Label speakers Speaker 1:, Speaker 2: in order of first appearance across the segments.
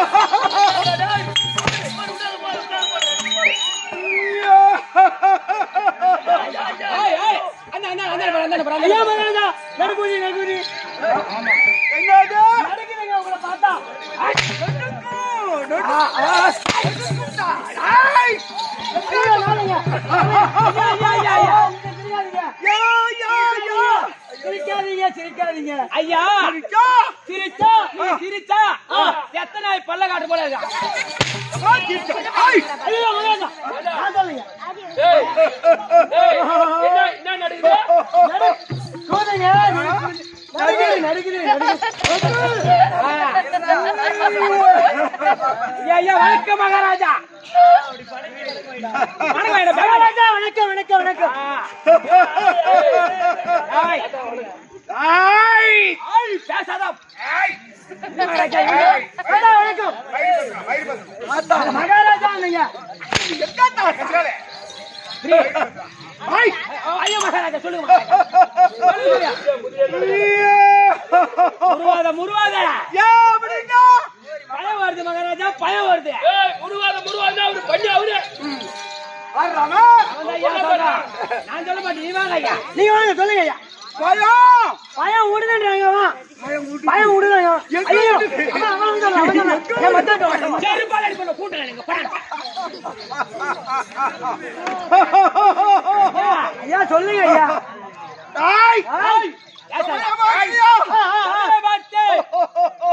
Speaker 1: ஏய், ஏய், அண்ணா, அண்ணா, அண்ணா, அண்ணா, அண்ணா, அண்ணா,
Speaker 2: ஐயா மகாராஜா நடுக்குடி நடுக்குடி
Speaker 3: என்னது
Speaker 2: நடுக்குறீங்க உங்களை பார்த்தா ஐயா, நானுங்க. ஐயா, ஐயா, ஐயா, ஐயா, சிரிக்காதீங்க. சிரிக்காதீங்க சிரிக்காதீங்க
Speaker 1: ஐயா
Speaker 3: இருக்கா?
Speaker 1: சிரிச்சா நீ சிரிச்சா எத்தனை நாய் பல்ல காட்டு போல இருக்கா
Speaker 3: ஐய்!
Speaker 2: ஐயா மகாராஜா நான் சொல்லுங்க
Speaker 1: ஏய், ஏய், என்ன என்ன நடக்குது
Speaker 2: சோதங்க நடுக்குது நடுக்குது நடுக்குது
Speaker 1: ஐயா, ஐயா வணக்கம் மகாராஜா வணக்கம் என்ன பேர்?
Speaker 2: மகாராஜா வணக்கம் வணக்கம் வணக்கம்
Speaker 1: ஏய்,
Speaker 3: ஐய்!
Speaker 1: ஏய், பேசாத
Speaker 2: மகாராஜா வணக்கம் மகாராஜா நீங்க
Speaker 3: எங்கடா கச்சராலே? ஐய்!
Speaker 1: ஐயா மகாராஜா சொல்லுங்க மகாராஜா. முருவாத முருவாத
Speaker 3: ஏ, அப்படிங்க?
Speaker 1: பயம் வருது மகாராஜா பயம் வருது முருவாத முருவாத அவரு பண்ணி அவரு
Speaker 3: வர்றானா?
Speaker 1: அவன் ஐயா சொல்றான். நான் சொல்ல மாட்டேன் நீ வாங்க ஐயா
Speaker 2: நீங்க வாங்க சொல்லுங்க ஐயா
Speaker 3: பயம்!
Speaker 2: பயம் விடுதுன்றாங்க வா பயம் விடுதாங்க
Speaker 3: எங்க
Speaker 2: ஐயோ
Speaker 3: விடுது?
Speaker 2: அம்மா, அம்மா, வந்துடுறேன், வந்துடுறேன். என் மச்சான் வந்துடுறேன்.
Speaker 1: செருப்பால அடி பண்ண கூட்டம் எனக்கு படம்
Speaker 2: ஐயா சொல்லுங்க ஐயா
Speaker 3: ஐய்!
Speaker 2: ஆய்.
Speaker 3: பயமா இல்லையா?
Speaker 2: ஆ, ஆ, ஆ.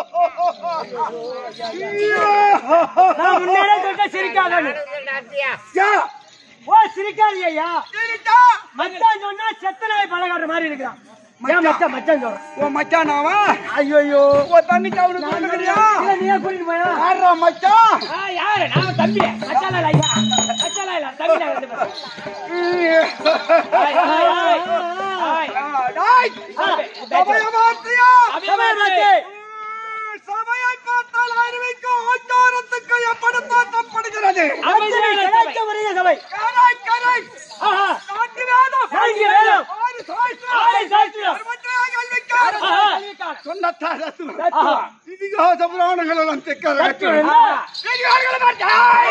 Speaker 2: நான் முன்னாடியே சொல்லிட்டேன் சிரிக்காதன்னு.
Speaker 3: யா!
Speaker 2: ஓ சிரிக்காதீங்க ஐயா
Speaker 3: இருக்கா?
Speaker 2: மச்சான் சொன்னா செத்த நாய் பழகாடுற மாதிரி இருக்கிறான் ஏன் மச்சான் மச்சான் சொல்றேன்
Speaker 3: உன் மச்சானாவா?
Speaker 2: ஐயோ
Speaker 3: உன் தண்ணிக்கு அவனுக்கு கொடுக்கறியா?
Speaker 2: இல்ல நீயே கூட்டிட்டு போயா
Speaker 3: யார்றா மச்சான்?
Speaker 1: ஆ, யாரு நாம தம்பி மச்சாலா இல்ல ஐயா மச்சாலா இல்ல தம்பி நாங்க ரெண்டு பேரும். ஆய், ஆய், ஆய். ஆய்.
Speaker 3: டேய்! சபையை மாத்தியா?
Speaker 2: சபையை மாத்து.
Speaker 3: சபையை பார்த்தால் அறிவிக்கும் ஆச்சாரத்துக்கு எப்படி தோற்றப்படுகிறது
Speaker 1: அமைதியான சபை.
Speaker 2: கிடைக்க வருகிற சபை
Speaker 3: கரை, கரை!
Speaker 2: ஆஹா.
Speaker 3: நான்கு வேதம்!
Speaker 2: நான்கு வேதம்.
Speaker 3: ஆறு சாஸ்திரம்!
Speaker 2: ஆறு சாஸ்திரம்.
Speaker 3: அறுபத்தேழு கல்விக்காரர்!
Speaker 2: ஆஹா.
Speaker 3: சொன்னத்தால் தத்துவம்.
Speaker 2: ஆஹா.
Speaker 3: இதிகாச புராணங்களெல்லாம் தெக்க
Speaker 2: தத்துவம்.
Speaker 3: இதிகாரங்களை பார்த்தா?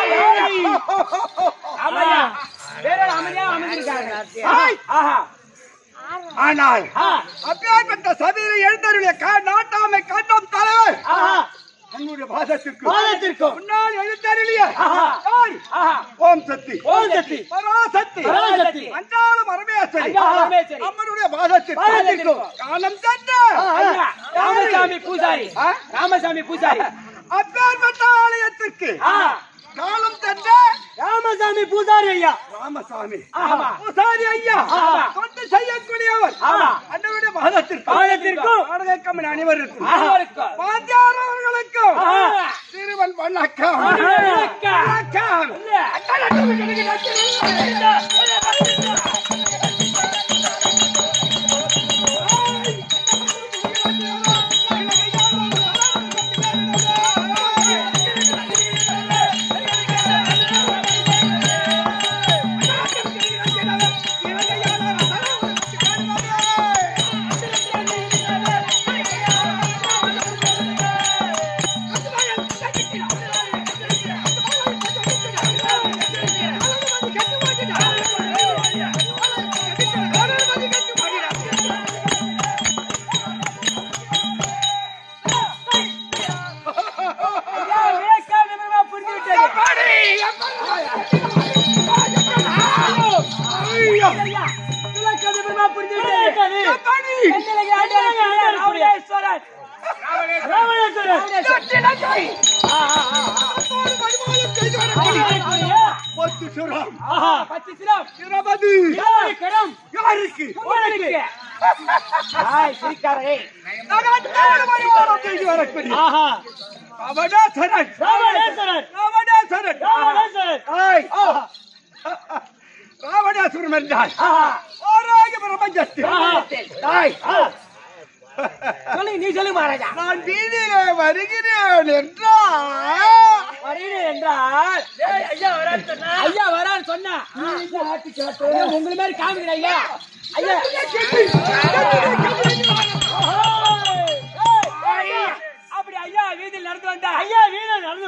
Speaker 1: அமைதியா. வேறோட அமைதியா அமைதிருக்காங்க
Speaker 3: ஆய்!
Speaker 1: ஆஹா
Speaker 3: ஆனால்
Speaker 1: ஆ.
Speaker 3: அப்பேற்பட்ட சபையில எழுந்தருடைய கா- நாட்டாமை காட்டும் தலைவர்
Speaker 2: ஆஹா.
Speaker 3: தன்னுடைய பாதத்திற்கு
Speaker 2: பாதத்திற்கும்.
Speaker 3: முன்னால் எழுந்தருளிய
Speaker 2: ஆஹா.
Speaker 3: யார்?
Speaker 1: ஆஹா
Speaker 3: ஓம் சக்தி
Speaker 2: ஓம் சக்தி
Speaker 3: பராசக்தி
Speaker 2: பராசக்தி.
Speaker 3: அஞ்சால பரமேஸ்வரி
Speaker 1: அஞ்சால பரமேஸ்வரி.
Speaker 3: அம்மனுடைய பாதத்திற்கு
Speaker 2: பாதத்திற்கும்.
Speaker 3: காலம் சென்ற
Speaker 1: ஐயா, ராமசாமி பூசாரி
Speaker 3: ஆ?
Speaker 1: ராமசாமி பூசாரி
Speaker 3: அப்பேற்பட்ட ஆலயத்திற்கு
Speaker 1: ஆ.
Speaker 3: காலம் சென்ற
Speaker 2: ராமசாமி பூசாரி ஐயா
Speaker 3: ராமசாமி
Speaker 1: ஆமா.
Speaker 3: பூசாரி ஐயா
Speaker 1: ஆமா.
Speaker 3: தொண்டு செய்யக்கூடியவர்
Speaker 1: ஆமா.
Speaker 3: அண்ணனுடைய பாதத்திற்கு
Speaker 2: பாதத்திற்கும்.
Speaker 3: நாடகக்கம்மன் அனைவருக்கும்
Speaker 1: அவருக்கும்.
Speaker 3: வாத்தியார் அவர்களுக்கும்
Speaker 1: ஆ.
Speaker 3: திருவன் வணக்கம்
Speaker 1: வணக்கம்.
Speaker 3: வணக்கம்
Speaker 1: இல்ல. ஐயா, வேக்கா நிமிர்வா புரிஞ்சு விட்டது. ஐயா, விளக்கா நிமிர்வா புரிஞ்சு விட்டது. என்னிலங்க ஆண்டவரே, ராமேஸ்வரன்.
Speaker 2: ராமேஸ்வரன்
Speaker 1: ஆ, ஆ, ஆ, ஆ.
Speaker 3: பத்து சுரம்
Speaker 1: ஆஹா, பத்து சிரம்.
Speaker 3: இருபது
Speaker 1: ஏழு கரம்.
Speaker 3: யாருக்கு
Speaker 1: உங்களுக்கு. ஆய், சிரிக்காரே.
Speaker 2: ஆஹா
Speaker 3: அவனாசரன்
Speaker 2: ராமேஸ்வரன்
Speaker 3: ராவணாசரன்
Speaker 2: ராமேஸ்வரன்
Speaker 3: ஆய்
Speaker 2: ஆஹா.
Speaker 3: ராவணாசுரன் என்றால்
Speaker 1: ஆஹா.
Speaker 3: ஆராய பிரபஞ்சத்தில்
Speaker 2: ஆஹா.
Speaker 3: ஆய்
Speaker 1: சொல்லுங்க நீ சொல்லுங்க மகாராஜா
Speaker 3: நான் வீதியிலே வருகிறேன் என்றால்
Speaker 1: வரீடு என்றால் ஐயா வரான்னு சொன்னா ஐயா, உங்களை மாதிரி காமிக்கிற ஐயா ஐயா ஐயா, அப்படி ஐயா வீதியில் நடந்து வந்தா
Speaker 2: ஐயா வீரன் நடந்து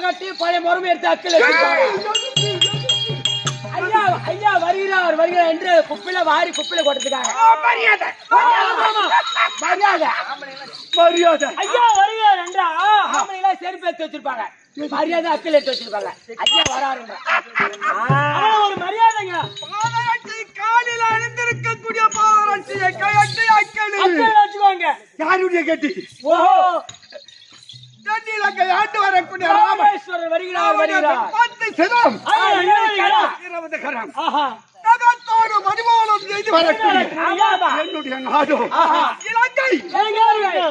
Speaker 1: கட்டி பழைய முறமை எடுத்து அக்கில் வச்சிருப்பாங்க ஐயா ஐயா வருகிறார் வருகிறார் என்று குப்பில வாரி குப்பில கொட்டதுக்காக
Speaker 3: மரியாதை
Speaker 1: மரியாதை
Speaker 3: மரியாதை
Speaker 1: ஐயா வருகிறார் என்றா ஆம்பளைங்களா செருப்பு எடுத்து வச்சிருப்பாங்க மரியாதை அக்கில் எடுத்து வச்சிருப்பாங்க ஐயா வராருங்க
Speaker 2: ஆனா ஒரு மரியாதைங்க
Speaker 3: பாதரட்சை காலில் அணிந்திருக்கக்கூடிய பாதரட்சையை கையட்டி அக்கணி
Speaker 2: அக்கறை வச்சுக்கோங்க
Speaker 3: யாருடைய கட்டி
Speaker 1: ஓஹோ
Speaker 3: கட்டியில் அங்கே ஆண்டு வரக்கூடிய ராமன்
Speaker 1: ராமேஸ்வரர் வருகிறார் வருகிறார்
Speaker 3: பத்து சிரம்
Speaker 1: ஐயா, இருபது கரம்.
Speaker 3: இருபது கரம்
Speaker 2: ஆஹா
Speaker 3: நகத்தோடு மதிமூலம் செய்து வரக்கூடிய
Speaker 1: ஆமாமா.
Speaker 3: என்னுடைய நாடு
Speaker 1: ஆஹா.
Speaker 3: இலங்கை
Speaker 2: எங்க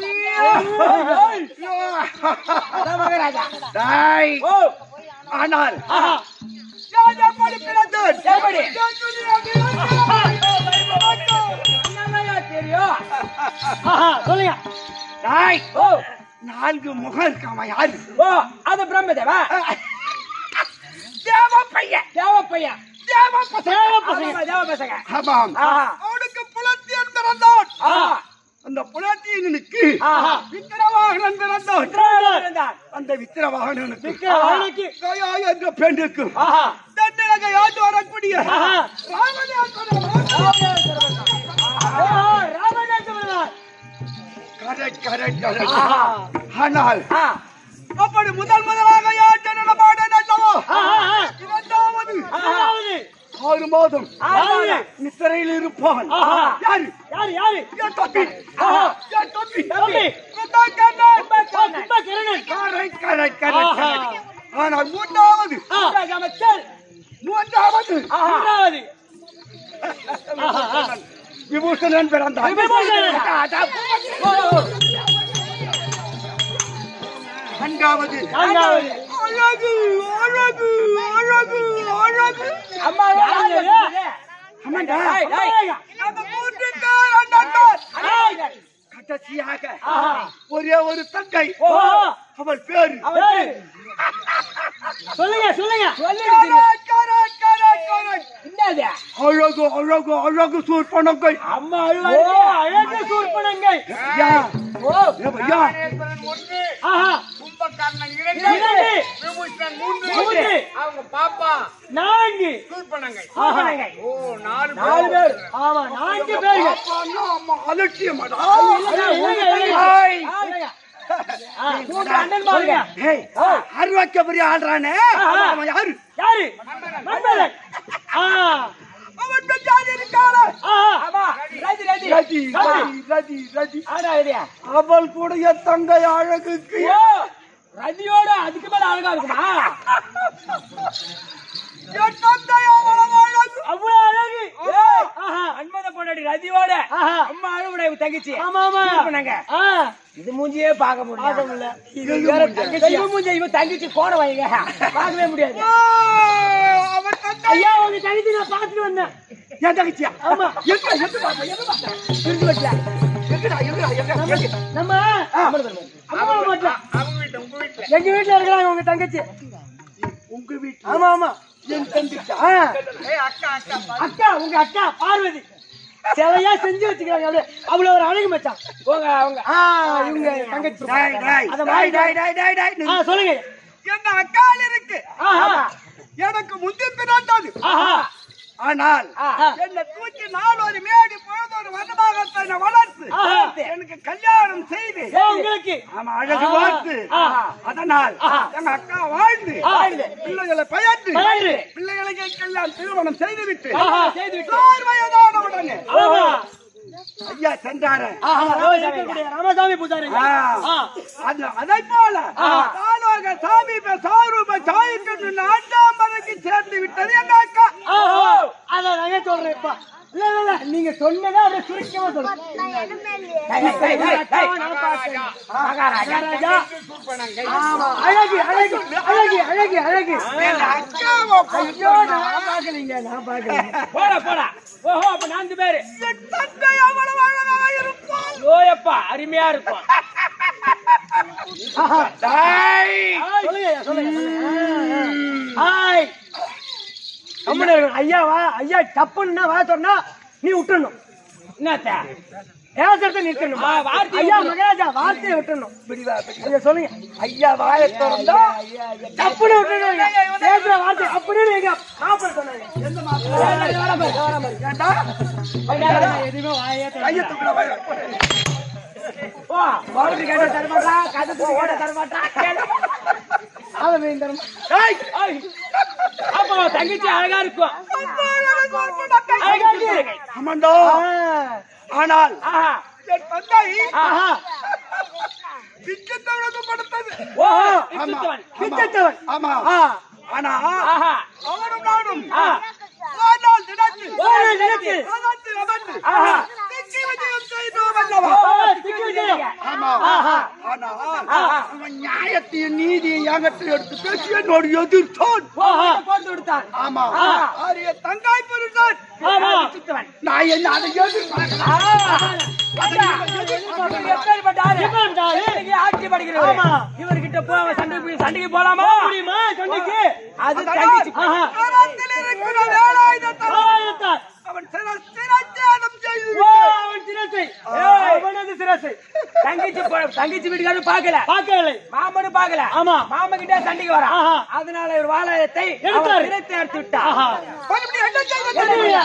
Speaker 1: அதான் மகாராஜா
Speaker 3: டேய்,
Speaker 1: ஓ
Speaker 3: ஆனால்
Speaker 1: ஆஹா
Speaker 3: நான் எப்படி பிறந்தேன்?
Speaker 1: எப்படி?
Speaker 3: என்னுடைய விலங்கு.
Speaker 1: என்னங்கய்யா தெரியும்
Speaker 2: ஆஹா சொல்லுங்க
Speaker 3: டேய்,
Speaker 1: ஓ
Speaker 3: நான்கு முகம் இருக்காம யாரு
Speaker 1: ஓ அது பிரம்மதேவா
Speaker 3: தேவ பையன்
Speaker 1: தேவ பையன்
Speaker 3: தேவ பசங்க
Speaker 1: ஆமாமா, தேவ பசங்க
Speaker 3: ஆமாம்
Speaker 1: ஆஹா
Speaker 3: அவனுக்கு புலத்தியன் பிறந்தான்
Speaker 1: ஆஹா
Speaker 3: அந்த புலத்தியனுக்கு
Speaker 1: ஆஹா.
Speaker 3: விக்கிரவாகனன் பிறந்தான்
Speaker 1: விக்கிரவாகன் இருந்தார்.
Speaker 3: அந்த விக்கிரவாகனனுக்கு
Speaker 2: விக்கிரவாகனுக்கு.
Speaker 3: கயா என்ற பெண்ணுக்கு
Speaker 1: ஆஹா
Speaker 3: தன்னிலகை ஆண்டு வரக்கூடிய
Speaker 2: ஆஹா.
Speaker 3: ராமநாதன்
Speaker 2: ஓஹோ, ராமநாதபுரம்.
Speaker 3: கரெக்ட் கரெக்ட் கரெக்ட்
Speaker 1: ஆஹா.
Speaker 3: ஆனால்
Speaker 1: ஆ
Speaker 3: அப்படி முதல் முதலாக யாற்ற நடமாட நடந்தவோ
Speaker 2: ஆஹா, ஆஹா.
Speaker 3: இரண்டாவது
Speaker 2: இரண்டாவது.
Speaker 3: ஆறு மாதம்
Speaker 1: ஆறு.
Speaker 3: நித்திரையில் இருப்பான்
Speaker 2: ஆஹா.
Speaker 3: யாரு
Speaker 2: யாரு யாரு
Speaker 3: என் தம்பி
Speaker 2: ஆஹா.
Speaker 3: என் தம்பி
Speaker 2: தம்பி.
Speaker 3: கும்பகர்ணன்.
Speaker 2: ஓ, கும்பகர்ணன்.
Speaker 3: கரெக்ட் கரெக்ட் கரெக்ட்
Speaker 2: ஆஹா.
Speaker 3: கரெக்ட் ஆனால் மூன்றாவது
Speaker 2: ஆ,
Speaker 1: அமைச்சர்
Speaker 3: மூன்றாவது
Speaker 1: ஆஹா
Speaker 2: மூன்றாவது. ஆஹா, ஆஹா.
Speaker 3: விபூஷணன் பிறந்தான்
Speaker 2: விபூஷணன். ஓ, ஓ.
Speaker 3: நான்காவது
Speaker 2: நான்காவது.
Speaker 3: அழகு அழகு அழகு அழகு
Speaker 1: அம்மா
Speaker 2: யாரு இது?
Speaker 3: ஆமாண்டா.
Speaker 1: டேய், டேய்.
Speaker 2: அம்மாங்க.
Speaker 3: அந்த மூன்று பேர் அண்ணன்தான்.
Speaker 1: டேய்.
Speaker 3: கடைசியாக
Speaker 1: ஆஹா.
Speaker 3: ஒரே ஒரு தங்கை
Speaker 2: ஓஹோ.
Speaker 3: அவள் பேரு
Speaker 1: அவன்
Speaker 2: ஏய். சொல்லுங்க சொல்லுங்க
Speaker 1: சொல்லிடுச்சு
Speaker 3: கரெக்ட், கரெக்ட், கரெக்ட், கரெக்ட்.
Speaker 1: என்னது
Speaker 3: அழகு அழகு அழகு சூர்பனங்கை
Speaker 1: அம்மா
Speaker 2: ஓ
Speaker 1: அழுவாங்க
Speaker 2: அழகு சூர்பனங்கை
Speaker 3: யா
Speaker 1: ஓ
Speaker 3: ஏ பையா
Speaker 2: ஆஹா
Speaker 4: கும்பகர்ணன்
Speaker 2: இரண்டு.
Speaker 4: இரண்டு விபூஷணன் மூன்று
Speaker 2: மூன்று.
Speaker 4: அவங்க பாப்பா
Speaker 2: நான்கு
Speaker 4: சூர்பனங்கை
Speaker 2: ஆஹா.
Speaker 4: ஓ நாலு
Speaker 1: நாலு பேர்
Speaker 2: ஆமா நான்கு பேர்கள்
Speaker 3: அப்பான்னா அம்மா அலட்சியமாடா
Speaker 2: இல்லைங்க, இல்லைங்க, இல்லைங்க.
Speaker 3: ஏய்.
Speaker 2: இல்லைங்க. ஆ,
Speaker 1: மூன்று அண்ணன் பாருங்க
Speaker 3: ஏய் அருவாக்க பெரிய ஆடுறானே
Speaker 2: ஆஹா.
Speaker 3: அவன் யாரு
Speaker 2: யாரு மன்மதன் ஆ
Speaker 3: அவன் பெற்றார் இருக்காளா
Speaker 2: ஆஹா
Speaker 1: ஆமா ரதி ரதி
Speaker 3: ரதி ரதி ரதி ரதி
Speaker 1: ஆடா ரதியா
Speaker 3: அவள் கூட என் தங்கை அழகுக்கு
Speaker 1: ஓ ரதியோட அதுக்கு மேல அழகா இருக்குமா
Speaker 3: என் தங்கை அவ்வளவு அழகு
Speaker 2: அவ்வளவு அழகு
Speaker 1: ஏய்,
Speaker 2: ஆஹா
Speaker 1: அன்மத பொண்டாடி ரதியோட
Speaker 2: ஆஹா.
Speaker 1: அம்மா அழுவுட இவ தங்கச்சி
Speaker 2: ஆமா ஆமா
Speaker 1: பண்ணாங்க
Speaker 2: ஆ
Speaker 1: இது மூஞ்சியே பார்க்க முடியல
Speaker 2: பார்க்க முடியல.
Speaker 1: இது வேற தங்கச்சி இவ மூஞ்சி இவ தங்கச்சி கோண வைங்க பார்க்கவே முடியாது
Speaker 3: ஆ, அவன் தங்கை
Speaker 2: ஐயா உங்க தனித்து நான் பார்த்துட்டு வந்தேன்
Speaker 3: என் தங்கச்சியா
Speaker 2: ஆமா
Speaker 3: எங்க எங்க பாப்பா எங்க பாப்பா
Speaker 1: பிரிஞ்சு வச்சல
Speaker 3: எங்கடா எங்கடா எங்க எங்க
Speaker 2: நம்ம அம்மா மட்டும்
Speaker 4: அவங்க வீட்டு உங்க வீட்டுல
Speaker 2: எங்க வீட்டுல இருக்கிறாங்க உங்க தங்கச்சி
Speaker 3: உங்க வீட்டு
Speaker 2: ஆமா ஆமா
Speaker 3: என் தங்கச்சா
Speaker 2: ஆ,
Speaker 4: ஏய் அக்கா அக்கா பாரு.
Speaker 2: அக்கா உங்க அக்கா பார்வதி சிலையா செஞ்சு வச்சுக்கிறாங்க அப்படியே அவ்வளவு ஒரு அழகு மச்சான்
Speaker 1: போங்க அவங்க
Speaker 2: ஆ இவங்க தங்கச்சி
Speaker 3: டாய் டாய்
Speaker 2: அத
Speaker 3: டாய்
Speaker 2: மாதிரி
Speaker 3: டாய் டாய் டாய் டாய்
Speaker 2: ஆ சொல்லுங்க
Speaker 3: என்ன அக்கால் இருக்கு
Speaker 2: ஆஹா
Speaker 3: எனக்கு முந்தி பிறந்தது
Speaker 2: ஆஹா
Speaker 3: ஆனால்
Speaker 1: ஆ.
Speaker 3: என்னை தூக்கி நாள் ஒரு மேடி பொழுது ஒரு வனமாகத்தை என்னை வளர்த்து
Speaker 2: ஆஹா.
Speaker 3: எனக்கு கல்யாணம் செய்து
Speaker 2: ஏ உங்களுக்கு
Speaker 3: ஆமா அழகு பார்த்து
Speaker 2: ஆஹா.
Speaker 3: அதனால் எங்க அக்கா வாழ்ந்து
Speaker 2: வாழ்ந்து.
Speaker 3: பிள்ளைகளை பயந்து
Speaker 2: பயந்து.
Speaker 3: பிள்ளைகளுக்கு எல்லாம் திருமணம் செய்துவிட்டு
Speaker 2: ஆஹா.
Speaker 3: சார் வயதான உடனே
Speaker 2: ஆஹா
Speaker 3: ஐயா சென்றாரு
Speaker 2: ஆஹா ஓ, இருக்கக்கூடிய ராமசாமி பூஜாரி
Speaker 3: ஆ.
Speaker 2: ஆ
Speaker 3: அது அதை போல
Speaker 2: ஆஹா.
Speaker 3: தாலோக சாமி சாரூப சாயிக்கு நான்காம் மலைக்கு சேர்ந்து விட்டது எங்க அக்கா
Speaker 2: ஆஹா அத நான் சொல்றேன் இப்ப இல்ல இல்ல இல்ல நீங்க சொன்னதா அப்படியே சுருக்கமா சொல்லுங்க
Speaker 1: டேய், டேய், டேய், டேய். மகாராஜா
Speaker 2: மகாராஜா
Speaker 4: சூர்பனங்கை
Speaker 2: ஆமா அழகு அழகு அழகு அழகு அழகு
Speaker 3: எங்க அக்காவை
Speaker 2: ஐயோ நான் பாக்கலீங்க நான் பாக்கலீங்க
Speaker 1: போடா போடா ஓஹோ அப்ப நான்கு பேரு
Speaker 3: என் தந்தை அவ்வளவு அழகாக இருப்பான்
Speaker 1: ஓயப்பா அருமையா இருக்கும்
Speaker 2: சொல்லுங்க சொல்லுங்க ஹாய் கம்முனு இருக்கணும். ஐயா வா ஐயா தப்புன்னா வா சொன்னா நீ விட்டுறணும்
Speaker 1: என்னத்த
Speaker 2: பேசுறத நிற்கணும்
Speaker 1: ஆ, வார்த்தையை
Speaker 2: ஐயா
Speaker 1: விட்டுறணும்.
Speaker 2: மகாராஜா வார்த்தையை விட்டுறணும்
Speaker 3: பிடிவா, பிடி.
Speaker 2: ஐயா சொல்லுங்க
Speaker 3: ஐயா வாயை திறந்தா
Speaker 2: தப்புன்னு விட்டுறணும் பேசுற வார்த்தை அப்படின்னு எங்க மாப்பிள்ளை சொன்னாங்க
Speaker 3: எந்த மாப்பிள்ளை? ஏண்டா?
Speaker 2: எதுவுமே வாயே
Speaker 3: கையை தூக்குடா, வாயை.
Speaker 1: ஓ பவுடர் கேட்ட தரமாட்டா கதை தூக்கி ஓட தரமாட்டா
Speaker 3: ஏய்,
Speaker 1: அப்போ தங்கச்சி அழகா இருக்கும்
Speaker 2: அழகா இருக்கு.
Speaker 3: ஆமாண்டா.
Speaker 2: ஆ.
Speaker 3: ஆனால்
Speaker 1: ஆஹா
Speaker 3: என் தந்தை
Speaker 1: ஆஹா
Speaker 3: பிச்சைத்தவனுக்கு கொடுத்தது.
Speaker 1: ஓ
Speaker 3: ஆமா.
Speaker 1: இத்துத்தவன்
Speaker 2: பிச்சைத்தவன்.
Speaker 3: ஆமா.
Speaker 2: ஆ.
Speaker 3: ஆனா
Speaker 1: ஆஹா
Speaker 3: அவனும் நானும்
Speaker 1: ஆ.
Speaker 3: ஆனால் திடத்து.
Speaker 2: ஓலை நிலத்து.
Speaker 3: அதற்கு அவன்
Speaker 1: ஆஹா.
Speaker 3: திக்கி விஜயம் செய்தோம் அல்லவா?
Speaker 1: ஓ திக்கு விஜயம்
Speaker 3: ஆமா.
Speaker 1: ஆஹா.
Speaker 3: ஆனா
Speaker 1: ஆஹா.
Speaker 3: அவன் நியாயத்தையும் நீதியும் என்கிட்ட எடுத்து பேசி என்னோடு எதிர்த்தான்
Speaker 1: ஓஹோ போட்டு விடுத்தான்
Speaker 3: ஆமா
Speaker 1: ஆஹா.
Speaker 3: ஆரிய தங்காய் பொருள்தான்
Speaker 1: ஆமா இத்துத்தவன்
Speaker 3: நான் என்ன அதை எதிர்பார்க்கிறேன்
Speaker 1: எப்பேற்பட்ட ஆளு? இன்னைக்கு ஆட்சி படைக்கிறவர்.
Speaker 2: ஆமா.
Speaker 1: இவர்கிட்ட போ அவன் சண்டைக்கு போய் சண்டைக்கு போலாமா
Speaker 2: முடியுமா சண்டைக்கு
Speaker 1: அது தங்கச்சி ஆஹா.
Speaker 3: கரத்தில் இருக்கிற வேலாயுதத்தை
Speaker 2: ஆயுதத்தால்.
Speaker 3: அவன் சிர- சிரச்சேதம் செய்து
Speaker 2: ஓ,
Speaker 3: விட்டான்.
Speaker 2: அவன் சிரசை
Speaker 1: ஏய்.
Speaker 2: அவனது சிரசை
Speaker 1: தங்கச்சி போ- தங்கச்சி வீட்டுக்காரர் பாக்கல
Speaker 2: பார்க்கவில்லை
Speaker 1: மாமனும் பாக்கல
Speaker 2: ஆமா.
Speaker 1: மாமா கிட்ட சண்டைக்கு வரான்
Speaker 2: ஆஹா.
Speaker 1: அதனால ஒரு வாழத்தை
Speaker 2: எடுத்தாரு.
Speaker 1: நிறுத்தி எடுத்து விட்டா
Speaker 2: ஆஹா.
Speaker 3: மறுபடியும் என்ன செய்வது?
Speaker 2: என்னய்யா?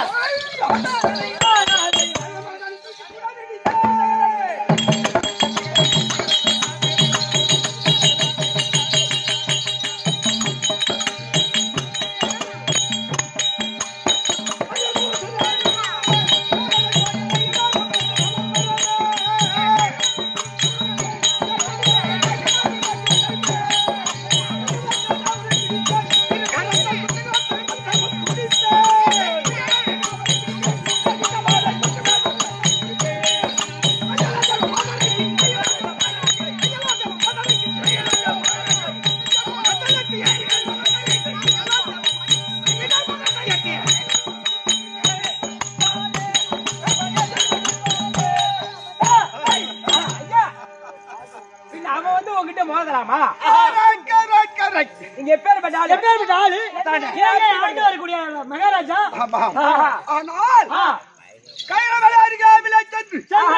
Speaker 1: பின்ன அவன் வந்து உங்ககிட்ட மோதலாமா
Speaker 3: கரெக்ட், கரெக்ட், கரெக்ட்.
Speaker 1: நீங்க எப்பேற்பட்ட ஆளு
Speaker 2: எப்பேற்பட்ட ஆளு
Speaker 1: தானே.
Speaker 2: ஏங்க ஆண்டு வரக்கூடிய மகாராஜா
Speaker 3: ஆமா.
Speaker 1: ஆஹா.
Speaker 3: ஆனால்
Speaker 1: ஆ.
Speaker 3: கைரவளை அருகாமையிலே சென்று
Speaker 2: சென்று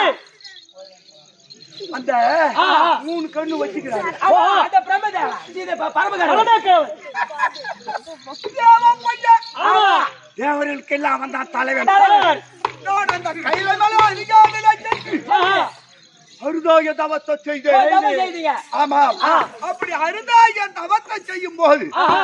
Speaker 3: அந்த
Speaker 1: ஆஹா.
Speaker 3: மூணு கண்ணு வச்சுக்கிறாங்க
Speaker 1: அவன் அந்த பிரம்மதேவன் இது ப- பரமகடவுள்.
Speaker 2: அவனக்கேவன்.
Speaker 3: தேவன் பையன்.
Speaker 2: ஆமா
Speaker 3: தேவர்களுக்கெல்லாம் அவன் தான் தலைவன்
Speaker 2: தலைவர்.
Speaker 3: நான் அந்த கைரவளை அருகாமையிலே சென்று
Speaker 2: ஆஹா.
Speaker 3: அருதாய தவத்தை
Speaker 1: ஓ, தப்பு
Speaker 3: செய்தேன்
Speaker 1: செய்தீங்க
Speaker 3: ஆமா அப்படி அருதாய தவத்தை செய்யும் போது
Speaker 1: ஆஹா.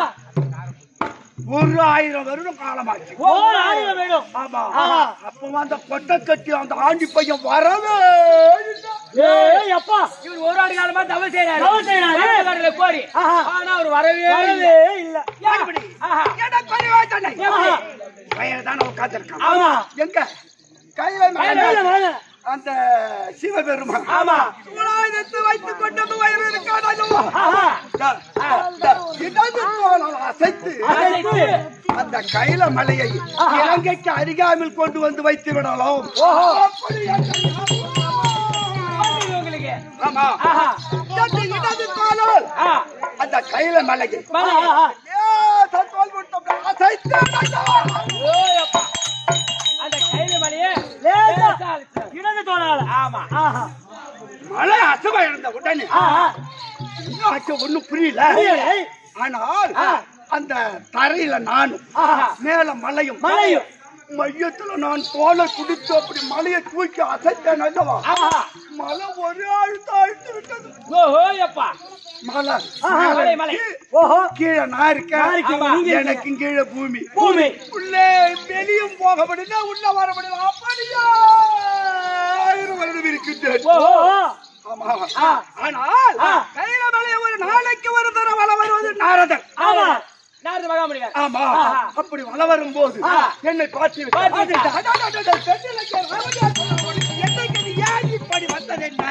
Speaker 3: ஒரு ஆயிரம் வருடம் காலமாச்சு
Speaker 2: ஓர் ஆயிரம் வேணும்
Speaker 3: ஆமா
Speaker 2: ஆஹா.
Speaker 3: அப்ப அந்த கொட்டை கட்டி அந்த ஆண்டி பையன் வரவே இல்லை.
Speaker 2: ஏய் அப்பா
Speaker 1: இவர் ஒரு ஆண்டு காலமா தவம் செய்யறாரு
Speaker 2: தவம் செய்றாரு.
Speaker 1: பரமகடவுளை கோரி
Speaker 2: ஆஹா.
Speaker 1: ஆனா அவர் வரவே இல்லை.
Speaker 2: வரவே இல்ல
Speaker 3: எப்படி?
Speaker 1: ஆஹா.
Speaker 3: எனக்கு அறிவா தன்னை.
Speaker 2: ஆஹா.
Speaker 3: பையன் தானே உட்கார்ந்திருக்கான்.
Speaker 2: ஆமா
Speaker 3: எங்க கையில
Speaker 2: மேல
Speaker 3: மேல
Speaker 2: மேல
Speaker 3: அந்த சிவபெருமான்
Speaker 1: ஆமா.
Speaker 3: சூலாயுதத்தை வைத்துக் கொண்டு வயிறு இருக்கான் அல்லவா?
Speaker 1: ஆஹா.
Speaker 3: த- த- இடது தோளால் அசைத்து
Speaker 1: அசைத்து.
Speaker 3: அந்த கைல மலையை இலங்கைக்கு அருகாமையில் கொண்டு வந்து வைத்து விடலாம் அப்படி எங்கள்
Speaker 1: பாத்தீங்க உங்களுக்கு
Speaker 3: ஆமா
Speaker 1: ஆஹா.
Speaker 3: இந்த இடது தோளால்
Speaker 1: ஆ.
Speaker 3: அந்த கைல மலையை
Speaker 1: மலை.
Speaker 3: லேசா தோல் விட்டு அசைத்து விடலாம்.
Speaker 1: ஓய் அப்பா. அந்த கையில மலையே
Speaker 2: லேசா.
Speaker 1: லேசா அழுத்தினார்.
Speaker 2: இடது தோளால
Speaker 1: ஆமா
Speaker 2: ஆஹா
Speaker 3: மலை அசைவ இழந்த உடனே
Speaker 2: ஆஹா
Speaker 3: என்ன ஆச்சு ஒண்ணும் புரியல
Speaker 2: புரியலை.
Speaker 3: ஆனால் அந்த தரையில நானும்
Speaker 2: ஆஹா.
Speaker 3: மேல மலையும்
Speaker 2: மலையும்.
Speaker 3: மையத்துல நான் தோலை குடித்து அப்படி மலையை தூக்கி அசைத்தேன் அல்லவா
Speaker 1: ஆமா
Speaker 3: மலை ஒரே அழுத்த அழுத்து விட்டது
Speaker 1: ஓஹோ அப்பா
Speaker 3: மலை
Speaker 1: ஆஹா,
Speaker 3: மேல
Speaker 1: மலை, மலை.
Speaker 3: கீழே-
Speaker 2: ஓஹோ
Speaker 3: கீழே நான்
Speaker 2: நான்
Speaker 3: இருக்கேன்
Speaker 2: இருக்கேன்,
Speaker 3: ஆமா.
Speaker 2: நீங்க இருக்கீங்க.
Speaker 3: எனக்கு கீழே பூமி
Speaker 2: பூமி
Speaker 3: உள்ளே வெளியும் போக முடியல உள்ள வர முடியல அப்படியே ஆயிரம் வருடம் இருக்கின்றேன்
Speaker 1: ஓஹோ
Speaker 3: ஆமா
Speaker 1: ஆ.
Speaker 3: ஆனால்
Speaker 1: ஆ.
Speaker 3: கையில மலை ஒரு நாளைக்கு ஒரு தரம் வள வருவது நாரதர்
Speaker 1: ஆமா நாரத மகாமுனிவர்
Speaker 3: ஆமா
Speaker 1: ஆஹா.
Speaker 3: அப்படி வள வரும்போது
Speaker 1: ஆ.
Speaker 3: என்னை பார்த்து
Speaker 1: பார்த்து
Speaker 3: விட்டார்.
Speaker 1: விட்டார்.
Speaker 3: அட, அட, அட, தென்னிலக்கிய ராமதாஸ் அவர்களுக்கு என்னைக்கு நீ ஏன் இப்படி வந்தது என்ன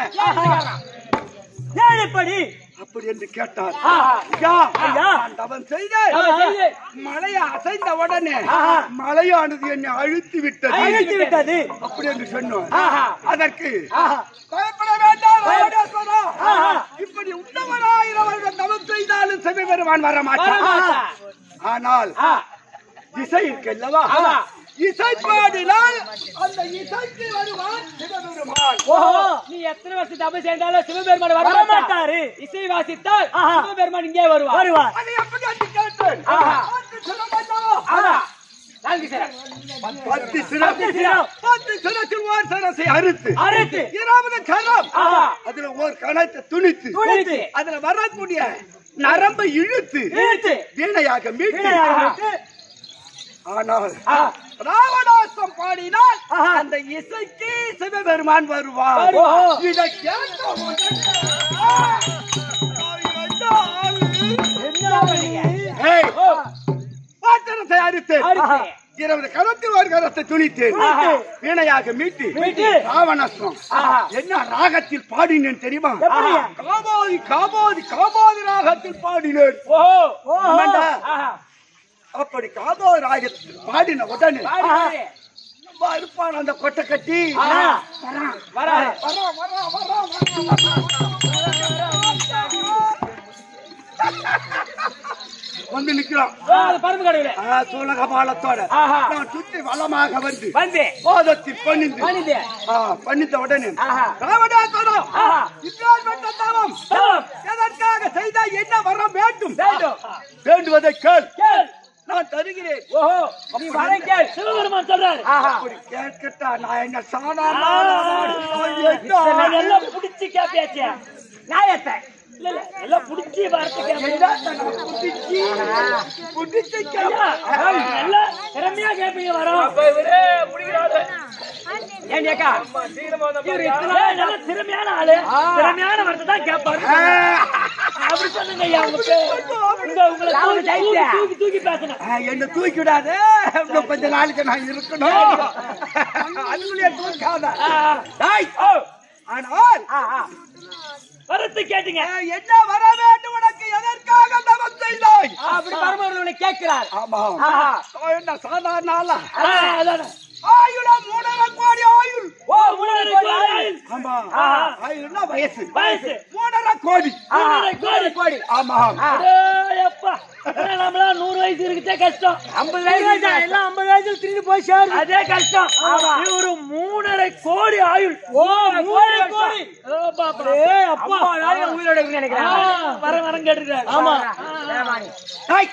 Speaker 2: ஏன் இப்படி
Speaker 3: அப்படி என்று கேட்டார்
Speaker 1: ஆஹா.
Speaker 3: ஐயா,
Speaker 2: ஐயா.
Speaker 3: நான் தவம் செய்தேன்
Speaker 1: தவம் செய்து.
Speaker 3: மலையை அசைந்த உடனே
Speaker 2: ஆஹா.
Speaker 3: மலையானது என்னை அழுத்தி விட்டது
Speaker 2: அழைத்து விட்டது
Speaker 3: அப்படி என்று சொன்னோம்
Speaker 1: ஆஹா.
Speaker 3: அதற்கு
Speaker 2: ஆஹா.
Speaker 3: பயப்பட வேண்டாம் ராமதாஸ்வரா.
Speaker 2: ஆஹா.
Speaker 3: இப்படி உண்டவராயிரம் வருடம் தவம் செய்தாலும் செவி பெருமான் வர மாட்டான்
Speaker 1: வரமாட்டா.
Speaker 3: ஆனால்
Speaker 1: ஆ.
Speaker 3: இசை இருக்கு அல்லவா
Speaker 1: ஆமா.
Speaker 3: இசை பாடினால் அந்த இசைக்கு வருவான் சிவபெருமான் சிவபெருமான்
Speaker 2: ஓஹோ
Speaker 1: நீ எத்தனை வருஷம் தப்பு சேர்ந்தாலும் சிவபெருமான் வர
Speaker 2: வர மாட்டாரு.
Speaker 1: இசை வாசித்தால்
Speaker 2: ஆஹா.
Speaker 1: சிவபெருமான் இங்கே வருவார்
Speaker 2: வருவார்
Speaker 3: அது எப்படி என்று கேட்டேன்
Speaker 1: ஆஹா.
Speaker 3: பத்து சிரமல்லவா?
Speaker 1: ஆமா நான்கு சார்
Speaker 3: பத்து சிரம்
Speaker 2: பத்து சிரம்.
Speaker 3: பத்து சிரத்தில் ஓர் சரசை அறுத்து
Speaker 2: அறுத்து.
Speaker 3: இருபது கரம்
Speaker 1: ஆஹா.
Speaker 3: அதுல ஓர் கணத்தை துணித்து
Speaker 2: துணித்து.
Speaker 3: அதுல வரக்கூடிய நரம்பை இழுத்து
Speaker 2: இழுத்து.
Speaker 3: வீணையாக மீட்டு
Speaker 2: வீணையாக மீட்டு.
Speaker 3: ஆனால்
Speaker 1: ஆ.
Speaker 3: ராவணாசம் பாடினால்
Speaker 2: ஆஹா.
Speaker 3: அந்த இசைக்கு சிவபெருமான் வருவார்
Speaker 2: வருவார்.
Speaker 3: இதை கேட்ட உடனே, ஆ, ஐயோ,
Speaker 2: என்ன பண்ணீங்க?
Speaker 3: ஏய், பாத்திரத்தை அறுத்து
Speaker 2: ஆஹா.
Speaker 3: இருபது கரத்தில் ஒரு கரத்தை துணித்து
Speaker 2: துணித்து.
Speaker 3: வீணையாக மீட்டு
Speaker 2: மீட்டு.
Speaker 3: ராவணாசம்
Speaker 1: ஆஹா.
Speaker 3: என்ன ராகத்தில் பாடினேன் தெரியுமா
Speaker 2: எப்படி?
Speaker 3: காபாதி காபாதி காபாதி ராகத்தில் பாடினேன்
Speaker 1: ஓஹோ
Speaker 2: ஓஹோ.
Speaker 3: ஆமாண்டா.
Speaker 1: ஆஹா
Speaker 3: அப்படி காபாதி ராகத்தில் பாடின உடனே
Speaker 1: பாடி
Speaker 3: நம்ம இருப்பான் அந்த கொட்டை கட்டி
Speaker 1: ஆஹா.
Speaker 3: வரான்.
Speaker 1: வராரு.
Speaker 3: வரான், வரான், வரான், வரான், வரான். வந்து நிக்கிறான்
Speaker 1: ஓ, அது பரம்பு கடவுளே
Speaker 3: ஆ, சூலகபாலத்தோட
Speaker 1: ஆஹா.
Speaker 3: நான் சுற்றி வளமாக வந்து
Speaker 1: வந்து
Speaker 3: பாதத்தில் பணிந்து
Speaker 1: பணிந்து.
Speaker 3: ஆ, பணிந்த உடனே
Speaker 1: ஆஹா.
Speaker 3: ராவணாசுரம்,
Speaker 1: ஆஹா.
Speaker 3: இப்பேற்பட்ட தவம்
Speaker 1: தவம்.
Speaker 3: எதற்காக செய்தால் என்ன வர வேண்டும்
Speaker 1: வேண்டும்.
Speaker 3: வேண்டுவதை கேள்
Speaker 1: கேள்
Speaker 3: நான் தருகிறேன்
Speaker 1: ஓஹோ நீ வர கேள் சிவபெருமான் சொல்றாரு ஆஹா
Speaker 3: அப்படி கேட்கட்டா நான் என்ன சாதாரண
Speaker 1: இதெல்லாம் எல்லாம் புடிச்சு கேப்பியாச்சு நியாயத்தை இல்ல இல்ல எல்லாம் புடிச்சு வார்த்தை கேப்பீங்க எல்லாம் திறமையா கேப்பீங்க வரோம் ஏன் ஏக்கா இவரு இத்தனை நாள் நல்ல திறமையான ஆளு திறமையான வார்த்தை தான் கேட்பாரு அப்படி சொல்லுங்க ஐயா உங்களுக்கு உங்க உங்களை தூக்கி தூக்கி தூக்கி தூக்கி பேசணும்
Speaker 3: என்ன தூக்கி விடாத இன்னும் கொஞ்ச நாளைக்கு நான் இருக்கணும் அதுக்குள்ளே தூக்காத
Speaker 1: ஆ,
Speaker 3: டேய்,
Speaker 1: ஓ,
Speaker 3: ஆனால்
Speaker 1: ஆ, ஆ. வரத்து கேட்டீங்க
Speaker 3: ஆ, என்ன வர வேண்டும் உனக்கு எதற்காக தவம் செய்தாய்
Speaker 1: ஆ, அப்படி பரமவர்களை கேட்கிறார்
Speaker 3: ஆமா
Speaker 1: ஆஹா.
Speaker 3: நான் என்ன சாதாரண ஆளா
Speaker 1: ஆ, அதானே.
Speaker 3: ஆயுளம் மூணரை கோடி ஆயுள்
Speaker 1: ஓ மூணரை கோடி ஆயுள்.
Speaker 3: ஆமா
Speaker 1: ஆஹா.
Speaker 3: ஆயுள்னா வயசு
Speaker 1: வயசு.
Speaker 3: மூணரை கோடி
Speaker 1: மூணரை கோடி கோடி
Speaker 3: ஆமா
Speaker 1: அப்பா நம்மளாம் நூறு வயசு இருக்குதே கஷ்டம்
Speaker 2: ஐம்பது வயசு ஆச்சா, எல்லாம் ஐம்பது வயசுல திரும்பி போய் சேரும்
Speaker 1: அதே கஷ்டம் இவரு மூணரை கோடி ஆயுள்
Speaker 2: ஓ மூணரை கோடி
Speaker 1: ஓ, பாப்பா.
Speaker 2: ஏய், அப்பா.
Speaker 1: ஐம்பது நாளைக்கு உயிரோட இருக்குன்னு நினைக்கிறேன் ஆ, வர வரம் கேட்டுக்கிறாரு
Speaker 2: ஆமா.
Speaker 3: டேய்,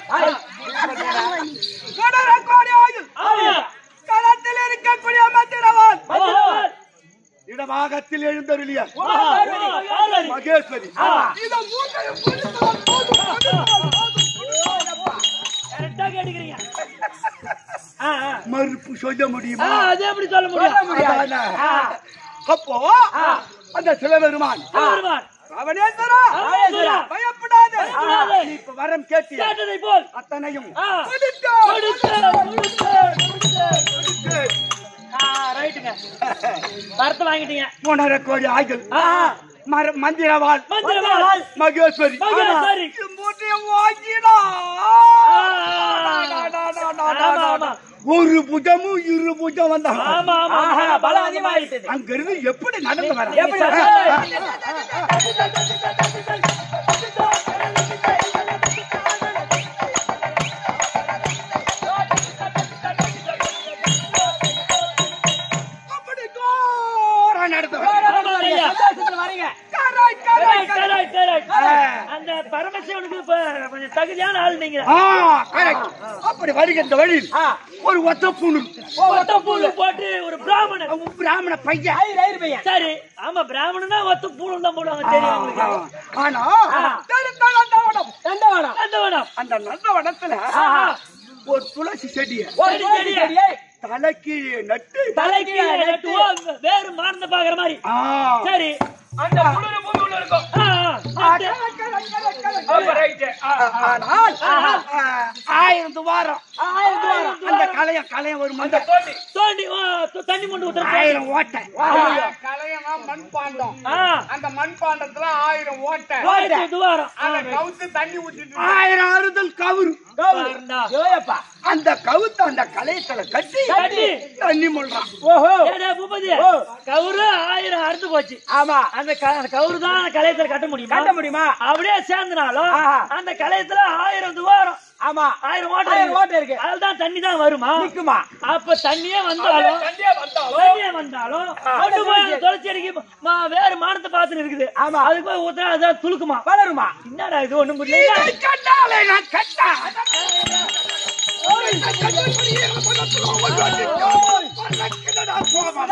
Speaker 3: மூணரை கோடி ஆயுள்
Speaker 1: ஆமா.
Speaker 3: களத்தில் இருக்கக்கூடிய மந்திரவான்
Speaker 1: மந்திரவாள்.
Speaker 3: இடமாகத்தில் எழுந்தருளிய
Speaker 1: ஓ, பார்வதி, பார்வதி.
Speaker 3: மகேஸ்வரி
Speaker 1: ஆமா.
Speaker 3: இத மூட்டையும் பிடித்தவன் போதும், பிடித்தவன் போதும்.
Speaker 1: கரெக்டா கேட்டுக்கிறீங்க ஆ, ஆ.
Speaker 3: மறுப்பு சொல்ல
Speaker 1: ஆ,
Speaker 3: முடியுமா
Speaker 1: அது எப்படி சொல்ல முடியும்
Speaker 3: அதானே.
Speaker 1: ஆ.
Speaker 3: அப்போ அந்த சிவபெருமான்
Speaker 1: சிவபெருமான்.
Speaker 3: அவனேந்திரா
Speaker 1: ராமேஸ்வரா.
Speaker 3: பயப்படாத
Speaker 1: பயப்படாதே.
Speaker 3: நீ இப்ப வரம் கேட்டிய
Speaker 1: கேட்டதை போல்
Speaker 3: அத்தனையும்
Speaker 1: ஆ.
Speaker 3: கொடுத்தோ.
Speaker 1: கொடுத்து, கொடுத்து, கொடுத்து.
Speaker 3: கொடுத்து.
Speaker 1: ஆ, ரைட்டுங்க வரத்தை வாங்கிட்டீங்க
Speaker 3: மூணரை கோடி ஆயுள்
Speaker 1: ஆ, ஆ.
Speaker 3: மர- மந்திரவாள்
Speaker 1: மந்திரவாள்.
Speaker 3: மகேஸ்வரி
Speaker 1: மகேஸ்வரி.
Speaker 3: இது மூட்டையும் வாங்கிடா.
Speaker 1: ஆமா, ஆமா.
Speaker 3: ஒரு புஜமும் இரு புஜம் வந்தா
Speaker 1: ஆமா, ஆமா.
Speaker 2: ஆஹா, பலம் அதிகமாயிட்டது.
Speaker 3: அங்கிருந்து எப்படி நடந்து வர
Speaker 1: எப்படி?
Speaker 3: அப்படி கோரா நடந்து வர.
Speaker 1: ஆமா, ஐயா.
Speaker 2: வரீங்க
Speaker 3: correct, correct,
Speaker 1: Correct,
Speaker 3: correct.
Speaker 1: correct, correct. அந்த பரமசிவனுக்கு இப்ப கொஞ்சம் தகுதியான ஆள் நீங்க
Speaker 3: ஆ, correct. அப்படி வருகின்ற வழியில் ஒரு ஒத்த பூணு
Speaker 1: ஒத்த பூணு போட்டு ஒரு பிராமணன்
Speaker 3: பிராமண பையன்
Speaker 2: ஐயர் ஐயர் பையன்
Speaker 1: சரி ஆமா பிராமணனா ஒத்த பூணு தான் போடுவாங்க தெரியும் உங்களுக்கு
Speaker 3: ஆனா தெருத்த நந்தவனம்.
Speaker 2: தண்டவாளம்
Speaker 1: நந்தவனம்
Speaker 3: அந்த நந்தவனத்துல
Speaker 1: ஆஹா.
Speaker 3: ஒரு துளசி செடிய
Speaker 1: ஒரு
Speaker 2: துளசி
Speaker 1: செடியை
Speaker 2: செடியை
Speaker 3: தலைக்கீழே நட்டு
Speaker 1: தலைக்கு நட்டு வேறு மார்ந்த பாக்குற மாதிரி
Speaker 3: ஆ.
Speaker 1: சரி
Speaker 4: அந்த புழுரு பூமி உள்ள இருக்கும்
Speaker 1: ஆ, ஆ,
Speaker 3: ஆ,
Speaker 1: நட்டு.
Speaker 3: correct, correct, correct, correct.
Speaker 4: அப்ப ரைட்
Speaker 3: ஆனால் ஆ, ஆயிரம் துவாரம்
Speaker 2: ஆயிரம் துவாரம்.
Speaker 3: அந்த கலைய கலைய ஒரு மந்த
Speaker 4: தோண்டி
Speaker 1: தோண்டி ஆ, து- தண்ணி கொண்டு ஊத்துறது
Speaker 3: ஆயிரம் ஓட்டை
Speaker 4: கலையனா மண் பாண்டம்
Speaker 1: ஆ,
Speaker 4: அந்த மண் பாண்டத்துல ஆயிரம் ஓட்டை
Speaker 1: ஓட்டு துவாரம் ஆ,
Speaker 4: அத கவுத்து தண்ணி ஊத்திட்டு
Speaker 3: ஆயிரம் அறுதல் கவுரு
Speaker 1: பாருண்டா.
Speaker 2: யோயப்பா
Speaker 3: அந்த கவுத்து அந்த கலையத்துல கட்டி
Speaker 1: கட்டி.
Speaker 3: தண்ணி முள்றான்
Speaker 2: ஓஹோ
Speaker 1: ஏடா பூபதி கவுரு ஆயிரம் அறுத்து போச்சு
Speaker 2: ஆமா
Speaker 1: அந்த க- அந்த கவுரு தான் கலையத்துல கட்ட முடியுமா
Speaker 2: கட்ட முடியுமா
Speaker 1: அப்படியே சேர்ந்தனாலும்
Speaker 2: ஆஹா.
Speaker 1: அந்த கலையத்துல ஆயிரம் துவாரம்
Speaker 2: ஆமா
Speaker 1: ஆயிரம் ஓட்டை
Speaker 2: ஆயிரம்
Speaker 1: இருக்கு.
Speaker 2: ஓட்டை இருக்கு.
Speaker 1: அதுல தான் தண்ணி தான் வருமா
Speaker 2: நிக்குமா
Speaker 1: அப்ப தண்ணியே வந்தாலும்
Speaker 4: தண்ணியே வந்தாலும்
Speaker 1: தண்ணியே வந்தாலும் கொண்டு போய் அந்த துளசி அடிக்கு ம- வேற மானத்தை பாத்துன்னு இருக்குது
Speaker 2: ஆமா.
Speaker 1: அதுக்கு போய் ஊத்துனா அதான் துளுக்குமா
Speaker 2: வளருமா
Speaker 1: என்னடா இது ஒண்ணும் புரியல
Speaker 3: இதை கண்டாலே நான் கண்டேன். உன்னை கண்டபடி என் மனத்தில் ஒவ்வொரு வாட்டியும் பறக்குதடா கோபம்.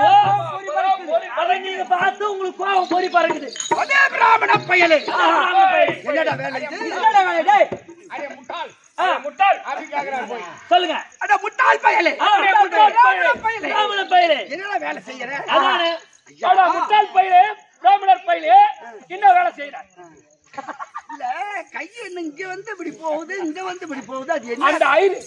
Speaker 1: நீங்க பார்த்து உங்களுக்கு கோவம் பொறி பறக்குது
Speaker 3: அதே பிராமண பயலே என்னடா வேலை இது?
Speaker 2: என்னடா வேலை, டேய்?
Speaker 4: அடே முட்டாள்
Speaker 1: ஆ,
Speaker 4: முட்டாள் அப்படி கேக்குறாரு போய்
Speaker 1: சொல்லுங்க
Speaker 3: அட முட்டாள் பயலே
Speaker 1: ஆ,
Speaker 3: முட்டாள் பயலே.
Speaker 1: ராமன பயிரு
Speaker 3: என்னடா வேலை செய்யற
Speaker 1: அதானே
Speaker 4: அடா முட்டாள் பையலே பிராமணர் பையலே என்ன வேலை செய்யறார்
Speaker 3: இல்ல கை என்ன இங்க வந்து இப்படி போகுது இங்க வந்து இப்படி போகுது அது
Speaker 4: அந்த
Speaker 3: என்ன
Speaker 4: ஐரு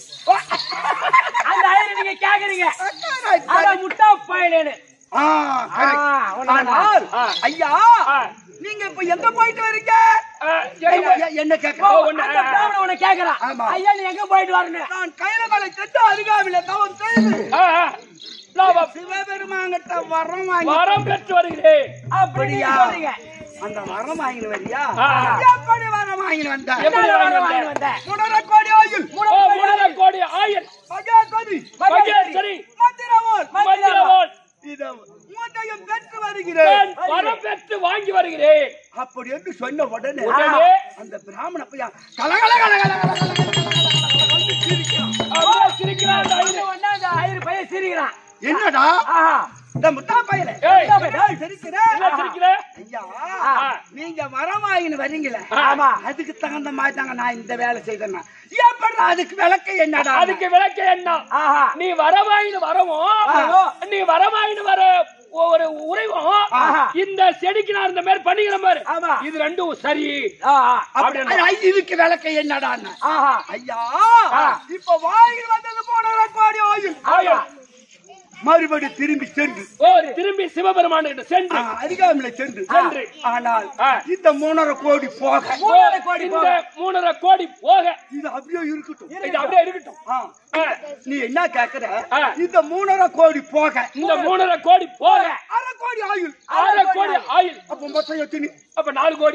Speaker 2: அந்த ஐயரை நீங்க கேக்குறீங்க
Speaker 3: அக்கா,
Speaker 2: அட முட்டா பயலேன்னு
Speaker 3: ஆ, correct.
Speaker 2: ஆ, உன்னை
Speaker 3: ஆனால்,
Speaker 4: ஆ.
Speaker 3: ஐயா
Speaker 4: ஆ.
Speaker 3: நீங்க இப்ப எங்க போயிட்டு வரீங்க
Speaker 4: ஆ,
Speaker 3: என்ன-
Speaker 4: எங்க-
Speaker 3: என்ன
Speaker 2: ஓ,
Speaker 3: கேட்க
Speaker 4: ஒண்ணு.
Speaker 2: அந்த பிராமணன் உன்னை கேக்குறான்
Speaker 3: ஆமா.
Speaker 2: ஐயா நீ எங்க போயிட்டு வரணும்
Speaker 3: நான் கைலகாலை சென்று அருகாவில தவம் செய்து
Speaker 4: ஆ, ஆ. நான்
Speaker 3: சிவபெருமாங்கிட்ட வரம் வாங்கி
Speaker 4: வரம் பெற்று வருகிறேன்
Speaker 2: அப்படி நீங்க
Speaker 3: அப்படியா?
Speaker 2: சொல்றீங்க
Speaker 3: அந்த வரம் வாங்கினு வரியா
Speaker 4: ஆ.
Speaker 3: எப்படி வரம் வாங்கினு வந்த
Speaker 4: எப்படி
Speaker 2: என்ன
Speaker 4: வாங்கி
Speaker 2: வரம் வாங்கி
Speaker 4: வந்த?
Speaker 2: வந்த?
Speaker 3: முடரக்கோடி ஆயுள்
Speaker 4: ஓ, மூணரை கோடி ஆயில்
Speaker 3: மகாகதி
Speaker 4: மகேஸ்வரி
Speaker 3: மந்திரவோல்
Speaker 4: மந்திரவோல்
Speaker 3: இத மூட்டையும் பெற்று வருகிறேன்
Speaker 4: நான் வரம் பெற்று வாங்கி வருகிறேன்
Speaker 3: அப்படி என்று சொன்ன உடனே
Speaker 4: உடனே
Speaker 3: அந்த பிராமண பையா கலகல கலகல வந்து சிரிக்கிறான்.
Speaker 4: அப்படியே சிரிக்கிறான் அந்த ஐயரு.
Speaker 2: இந்த உடனே அந்த ஐயரு பையன் சிரிக்கிறான்
Speaker 3: என்னடா
Speaker 2: ஆஹா
Speaker 3: இந்த முட்டா பையல
Speaker 4: ஏய்,
Speaker 3: சிரிக்கிற
Speaker 4: என்ன சிரிக்கிற?
Speaker 3: ஐயா
Speaker 2: ஆ.
Speaker 3: நீங்க வரமாயின்னு வரீங்களே
Speaker 2: ஆமா
Speaker 3: அதுக்கு தகுந்த மாதிரி தாங்க நான் இந்த வேலை செய்தேன்னா எப்படி அதுக்கு விளக்கு என்னடா
Speaker 4: அதுக்கு விளக்க என்ன
Speaker 2: ஆஹா
Speaker 4: நீ வரவாயின்னு வரவும்
Speaker 2: ஆஹா.
Speaker 4: நீ வரவாயின்னு வர ஒரு உறைவும்
Speaker 2: ஆஹா.
Speaker 4: இந்த செடிக்கு நான் இந்த மாதிரி பண்ணிக்கிற பாரு
Speaker 2: ஆமா.
Speaker 4: இது ரெண்டும் சரி
Speaker 2: ஆஹா
Speaker 3: அப்படி ஐயா, இதுக்கு விளக்கு என்னடான்னு
Speaker 2: ஆஹா
Speaker 3: ஐயா இப்ப வாயில் வந்தது போன கோடி ஆயுள்
Speaker 4: ஆயா.
Speaker 3: மறுபடி திரும்பி சென்று
Speaker 4: ஓ திரும்பி சிவபெருமான் கிட்ட சென்று
Speaker 3: ஆ, அருகாமையில சென்று
Speaker 4: சென்று.
Speaker 3: ஆனால்
Speaker 4: ஆ.
Speaker 3: இந்த மூணரை கோடி போக
Speaker 2: மூணரை கோடி
Speaker 4: இந்த
Speaker 2: போக.
Speaker 4: மூணரை கோடி போக
Speaker 3: இது அப்படியே இருக்கட்டும்
Speaker 4: இது அப்படியே இருக்கட்டும்
Speaker 3: ஆ.
Speaker 4: ஆ.
Speaker 3: நீ என்ன கேக்குற
Speaker 4: ஆ.
Speaker 3: இந்த மூணரை கோடி போக
Speaker 4: இந்த மூணரை கோடி போக
Speaker 3: அரை கோடி ஆயுள்
Speaker 4: ஆறு கோடி ஆயில்
Speaker 3: அப்ப மொத்தம் எத்தனை
Speaker 4: அப்ப நாலு கோடி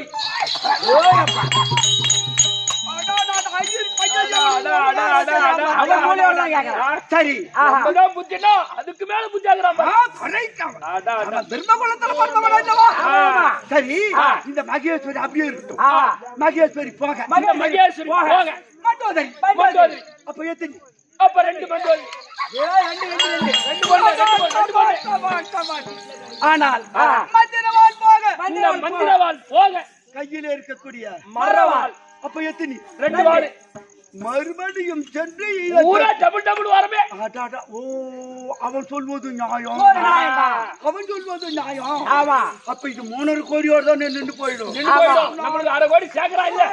Speaker 3: அடா, அடா, ஐயர், ஐயர்,
Speaker 4: அடா, அடா, அடா, அடா, அடா,
Speaker 2: அவன்
Speaker 4: அடா,
Speaker 2: மூணு எவ்வளவு
Speaker 4: அடா.
Speaker 2: கேக்குறான்?
Speaker 3: சரி
Speaker 2: ஆஹா.
Speaker 4: நம்மதான் புத்தினா அதுக்கு மேல புத்தி ஆகுறான்
Speaker 3: ஆ,
Speaker 4: பாரு.
Speaker 3: correct அவன்.
Speaker 4: அடா, அடா.
Speaker 3: அவன் பிரம்மகுலத்துல பிறந்தவன் அல்லவா?
Speaker 4: ஆமா.
Speaker 3: சரி
Speaker 4: ஆ.
Speaker 3: இந்த மகேஸ்வரி அப்படியே இருக்கட்டும்
Speaker 2: ஆ.
Speaker 3: மகேஸ்வரி போக
Speaker 4: இந்த மகேஸ்வரி போக
Speaker 3: மண்டோதரி
Speaker 4: மண்டோதரி.
Speaker 3: அப்ப எத்தனை
Speaker 4: அப்ப ரெண்டு மண்டோதரி
Speaker 2: ஏய், ரெண்டு ரெண்டு ரெண்டு
Speaker 4: ரெண்டு பொண்ணு, ரெண்டு பொண்ணு, ரெண்டு பொண்ணு.
Speaker 3: ஆனால்
Speaker 4: ஆ.
Speaker 3: மந்திரவாள் போக
Speaker 4: இந்த மந்திரவாள் போக
Speaker 3: கையில இருக்கக்கூடிய
Speaker 4: மரவாள்
Speaker 3: அப்ப எத்தனை
Speaker 4: ரெண்டு வாடு
Speaker 3: மறுபடியும் சென்று
Speaker 4: ஊரா டபுள் டபுள் வரமே
Speaker 3: அடாடா, ஓ அவன் சொல்வது நியாயம்
Speaker 2: ஒரு நியாயம்தான்.
Speaker 3: அவன் சொல்வது நியாயம்
Speaker 2: ஆமா
Speaker 3: அப்ப இது மூணரை கோடியோட தான் நின்று போயிடும்
Speaker 4: நின்னு போயிடும் நம்மளுக்கு அரை கோடி சேர்க்கறா இல்ல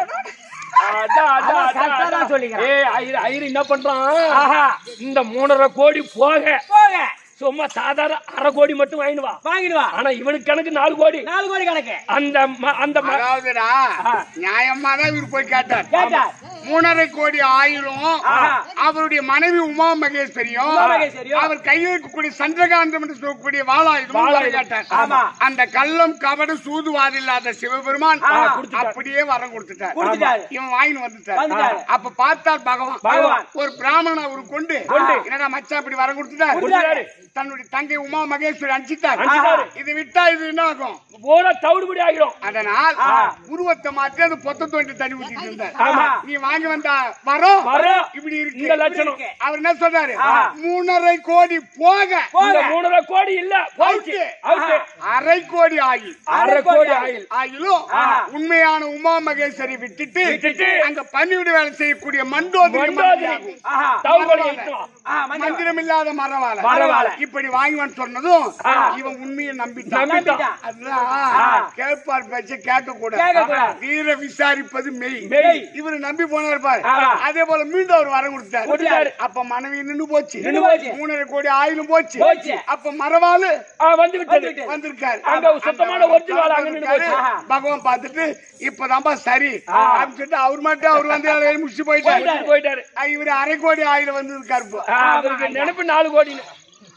Speaker 4: அடா, அடா,
Speaker 2: அவன்
Speaker 4: அடா,
Speaker 2: correct ஆ தான்
Speaker 4: அடா.
Speaker 2: சொல்லிக்கிறான்.
Speaker 4: ஏய், ஐயரு, ஐயரு என்ன பண்றான்
Speaker 2: ஆஹா
Speaker 4: இந்த மூணரை கோடி போக
Speaker 2: போங்க
Speaker 4: சும்மா சாதாரண அரை கோடி மட்டும் வாங்கிடுவா
Speaker 2: வாங்கிட்டு வா
Speaker 4: ஆனா இவனுக்கு கணக்கு நாலு கோடி
Speaker 2: நாலு கோடி கணக்கு
Speaker 4: அந்த ம- அந்த ம-
Speaker 5: அதாவதுடா நியாயமா தான் இவர் போய் கேட்டார்
Speaker 2: கேட்டார்
Speaker 5: மூணரை கோடி ஆயிரம்
Speaker 2: ஆஹா.
Speaker 5: அவருடைய மனைவி உமா மகேஸ்வரியும்
Speaker 2: உமா மகேஸ்வரியும்.
Speaker 5: அவர் கையில் இருக்கக்கூடிய சந்திரகாந்தம் என்று சொல்லக்கூடிய வாளாயுதம்
Speaker 4: வாளாயுதம்.
Speaker 5: கேட்டார்
Speaker 2: ஆமா.
Speaker 5: அந்த கள்ளம் கபடு சூதுவாது இல்லாத சிவபெருமான்
Speaker 2: ஆ,
Speaker 4: கொடுத்துட்டார்.
Speaker 5: அப்படியே வரம் கொடுத்துட்டார்
Speaker 2: கொடுத்துட்டாரு.
Speaker 5: இவன் வாங்கின்னு வந்துட்டார்
Speaker 2: வந்துட்டாரு.
Speaker 5: அப்ப பார்த்தார் பகவான்
Speaker 2: பகவான்.
Speaker 5: ஒரு பிராமணன் அவரு கொண்டு
Speaker 2: கொண்டு.
Speaker 5: என்னடா மச்சான் இப்படி வரம் கொடுத்துட்டார்
Speaker 4: கொடுத்துட்டாரு.
Speaker 5: தன்னுடைய தங்கை உமா மகேஸ்வரி அனுப்பிச்சிட்டார்
Speaker 4: அனுப்பிச்சிட்டாரு.
Speaker 5: இது விட்டா இது என்ன ஆகும்
Speaker 4: பூரா தவிடுபடி ஆகிடும்
Speaker 5: அதனால்
Speaker 2: ஆ.
Speaker 5: உருவத்தை மாற்றி அது பொத்த தோண்டி தண்ணி ஊத்திட்டு இருந்தார்
Speaker 2: ஆமா.
Speaker 5: நீ வாங்கி வந்த வரோம்
Speaker 4: வரோம்.
Speaker 5: இப்படி இருக்கு
Speaker 4: இந்த லட்சணம்.
Speaker 5: அவர் என்ன சொல்றாரு
Speaker 2: ஆ.
Speaker 5: மூணரை கோடி போக
Speaker 4: இந்த மூணரை கோடி இல்ல போயிடுச்சு
Speaker 5: அவுட்டு. அரை கோடி ஆகி
Speaker 4: அரை கோடி ஆயில்
Speaker 5: ஆகிலும்
Speaker 2: ஆ.
Speaker 5: உண்மையான உமா மகேஸ்வரி விட்டுட்டு
Speaker 4: விட்டுட்டு
Speaker 5: அங்க பன்னிவிட வேலை செய்யக்கூடிய மண்டோதரி
Speaker 4: மண்டோதரி.
Speaker 5: மந்திரம்.
Speaker 2: ஆஹா
Speaker 4: தவிடுபடி
Speaker 5: மரவாலை.
Speaker 4: இட்டுவான்.
Speaker 2: ஆ மந்திரம்
Speaker 5: மந்திரம் இல்லாத மரவாலை
Speaker 4: மரவாலை.
Speaker 5: இப்படி வாங்குவான்னு சொன்னதும்
Speaker 4: ஆ.
Speaker 5: இவன் உண்மையை நம்பிட்டான்
Speaker 4: நம்பிட்டான்.
Speaker 5: அதுதான் கேட்பார் பேச்சு கேட்க கூடாது
Speaker 2: கேட்கக்கூடாது.
Speaker 5: வீர விசாரிப்பது மெய்
Speaker 4: மெய்.
Speaker 5: இவரு நம்பி போனார் பாரு
Speaker 4: ஆ.
Speaker 5: அதே போல மீண்டும் அவர் வரம் கொடுத்தாரு
Speaker 4: கொடுத்தாரு.
Speaker 5: அப்ப மனைவி நின்னு போச்சு
Speaker 2: நின்னு போச்சு.
Speaker 5: மூணரை கோடி ஆயிலும் போச்சு
Speaker 2: போச்சு.
Speaker 5: அப்ப மரவாலு
Speaker 4: ஆ, வந்து விட்டது
Speaker 2: விட்டது.
Speaker 5: வந்திருக்காரு
Speaker 4: அங்க சுத்தமான ஒரிஜினல் அங்க நின்னு போச்சு.
Speaker 5: வந்திருக்காரு. பகவான் பார்த்துட்டு இப்பதான்பா சரி அப்படின்னு சொல்லிட்டு அவர் மட்டும் அவர் வந்து வேலையை முடிச்சு போயிட்டாரு
Speaker 4: போயிட்டாரு, போயிட்டாரு
Speaker 5: ஆ, இவரு அரை கோடி ஆயிரம் வந்திருக்காரு இப்போ
Speaker 4: ஆ, அவருக்கு நினைப்பு நாலு கோடின்னு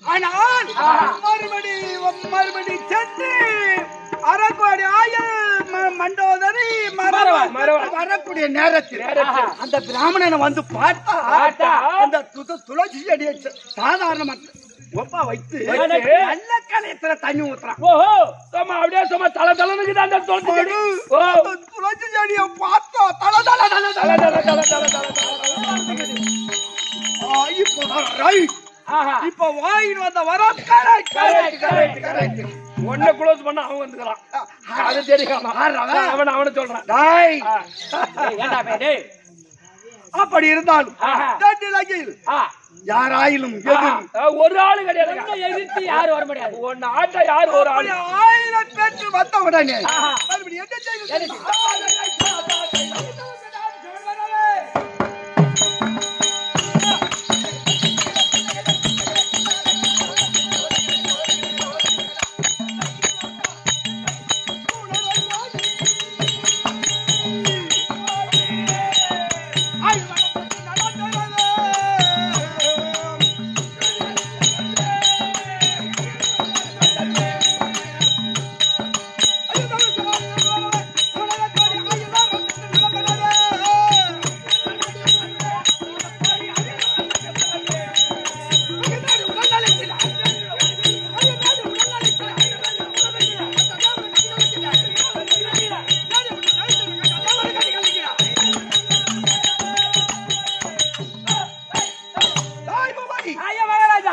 Speaker 3: ஆனால் மறுபடி மறுபடி சென்று அரக்கோடி ஆய ம- மண்டோதரி மரவாள்
Speaker 4: மறவ-
Speaker 3: வரக்கூடிய நேரத்தில்
Speaker 4: நேரத்தில்.
Speaker 3: அந்த பிராமணனை வந்து பார்த்தா
Speaker 4: பார்த்தா,
Speaker 3: அந்த து- துளசி செடியை ச- சாதாரணமா ஒப்பா வைத்து
Speaker 4: வைத்து,
Speaker 3: நல்ல கலையத்துல தண்ணி ஊத்துறான்
Speaker 4: ஓஹோ சும்மா அப்படியே சும்மா தல தலனுக்கு அந்த துளசி செடி. ஓ
Speaker 3: அந்த துளசி செடியை பார்த்தா தல தல தல தல
Speaker 4: தல தல தல தல தல தல.
Speaker 3: ஆ, இப்போ ரைட்
Speaker 4: ஆஹா
Speaker 3: இப்போ வாயின் வந்த வரம் correct
Speaker 4: Correct,
Speaker 3: correct
Speaker 4: correct,
Speaker 3: correct
Speaker 4: ஒன்ன க்ளோஸ் பண்ண அவன் வந்துக்கிறான் அது தெரியும் அவன் அவனை சொல்றான்
Speaker 3: டாய்
Speaker 4: ஆ. ஏய், ஏன்டா பே, டேய்.
Speaker 3: அப்படி இருந்தாலும்
Speaker 4: ஆஹா.
Speaker 3: தண்டிலகையில்
Speaker 4: ஆ,
Speaker 3: யாராயிலும் எதிர்
Speaker 4: ஆ, ஒரு ஆளு கிடையாது எதிர்த்து யாரும் வர முடியாது ஒன்னு ஆட்டா யாரு ஒரு ஆளு
Speaker 3: அப்படி ஆயிரம் பேற்று வந்த உடனே
Speaker 4: ஆஹா.
Speaker 3: மறுபடியும் என்ன செய்வது? தாய் பவானி,
Speaker 4: ஐயா மகாராஜா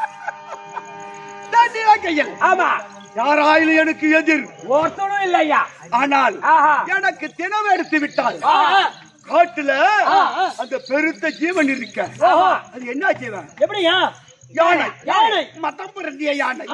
Speaker 3: தண்டிலகையில்
Speaker 4: ஆமா
Speaker 3: யாராயிலும் எனக்கு எதிர்
Speaker 4: ஒருத்தனும் இல்ல ஐயா
Speaker 3: ஆனால்
Speaker 4: ஆஹா.
Speaker 3: எனக்கு தினம் எடுத்து விட்டால்
Speaker 4: ஆஹா.
Speaker 3: காட்டுல அந்த பெருத்த ஜீவன் இருக்க
Speaker 4: ஆஹா.
Speaker 3: அது என்ன ஜீவன்
Speaker 2: எப்படியா
Speaker 3: யானை
Speaker 2: யானை.
Speaker 3: மத்தம் பிறந்திய யானை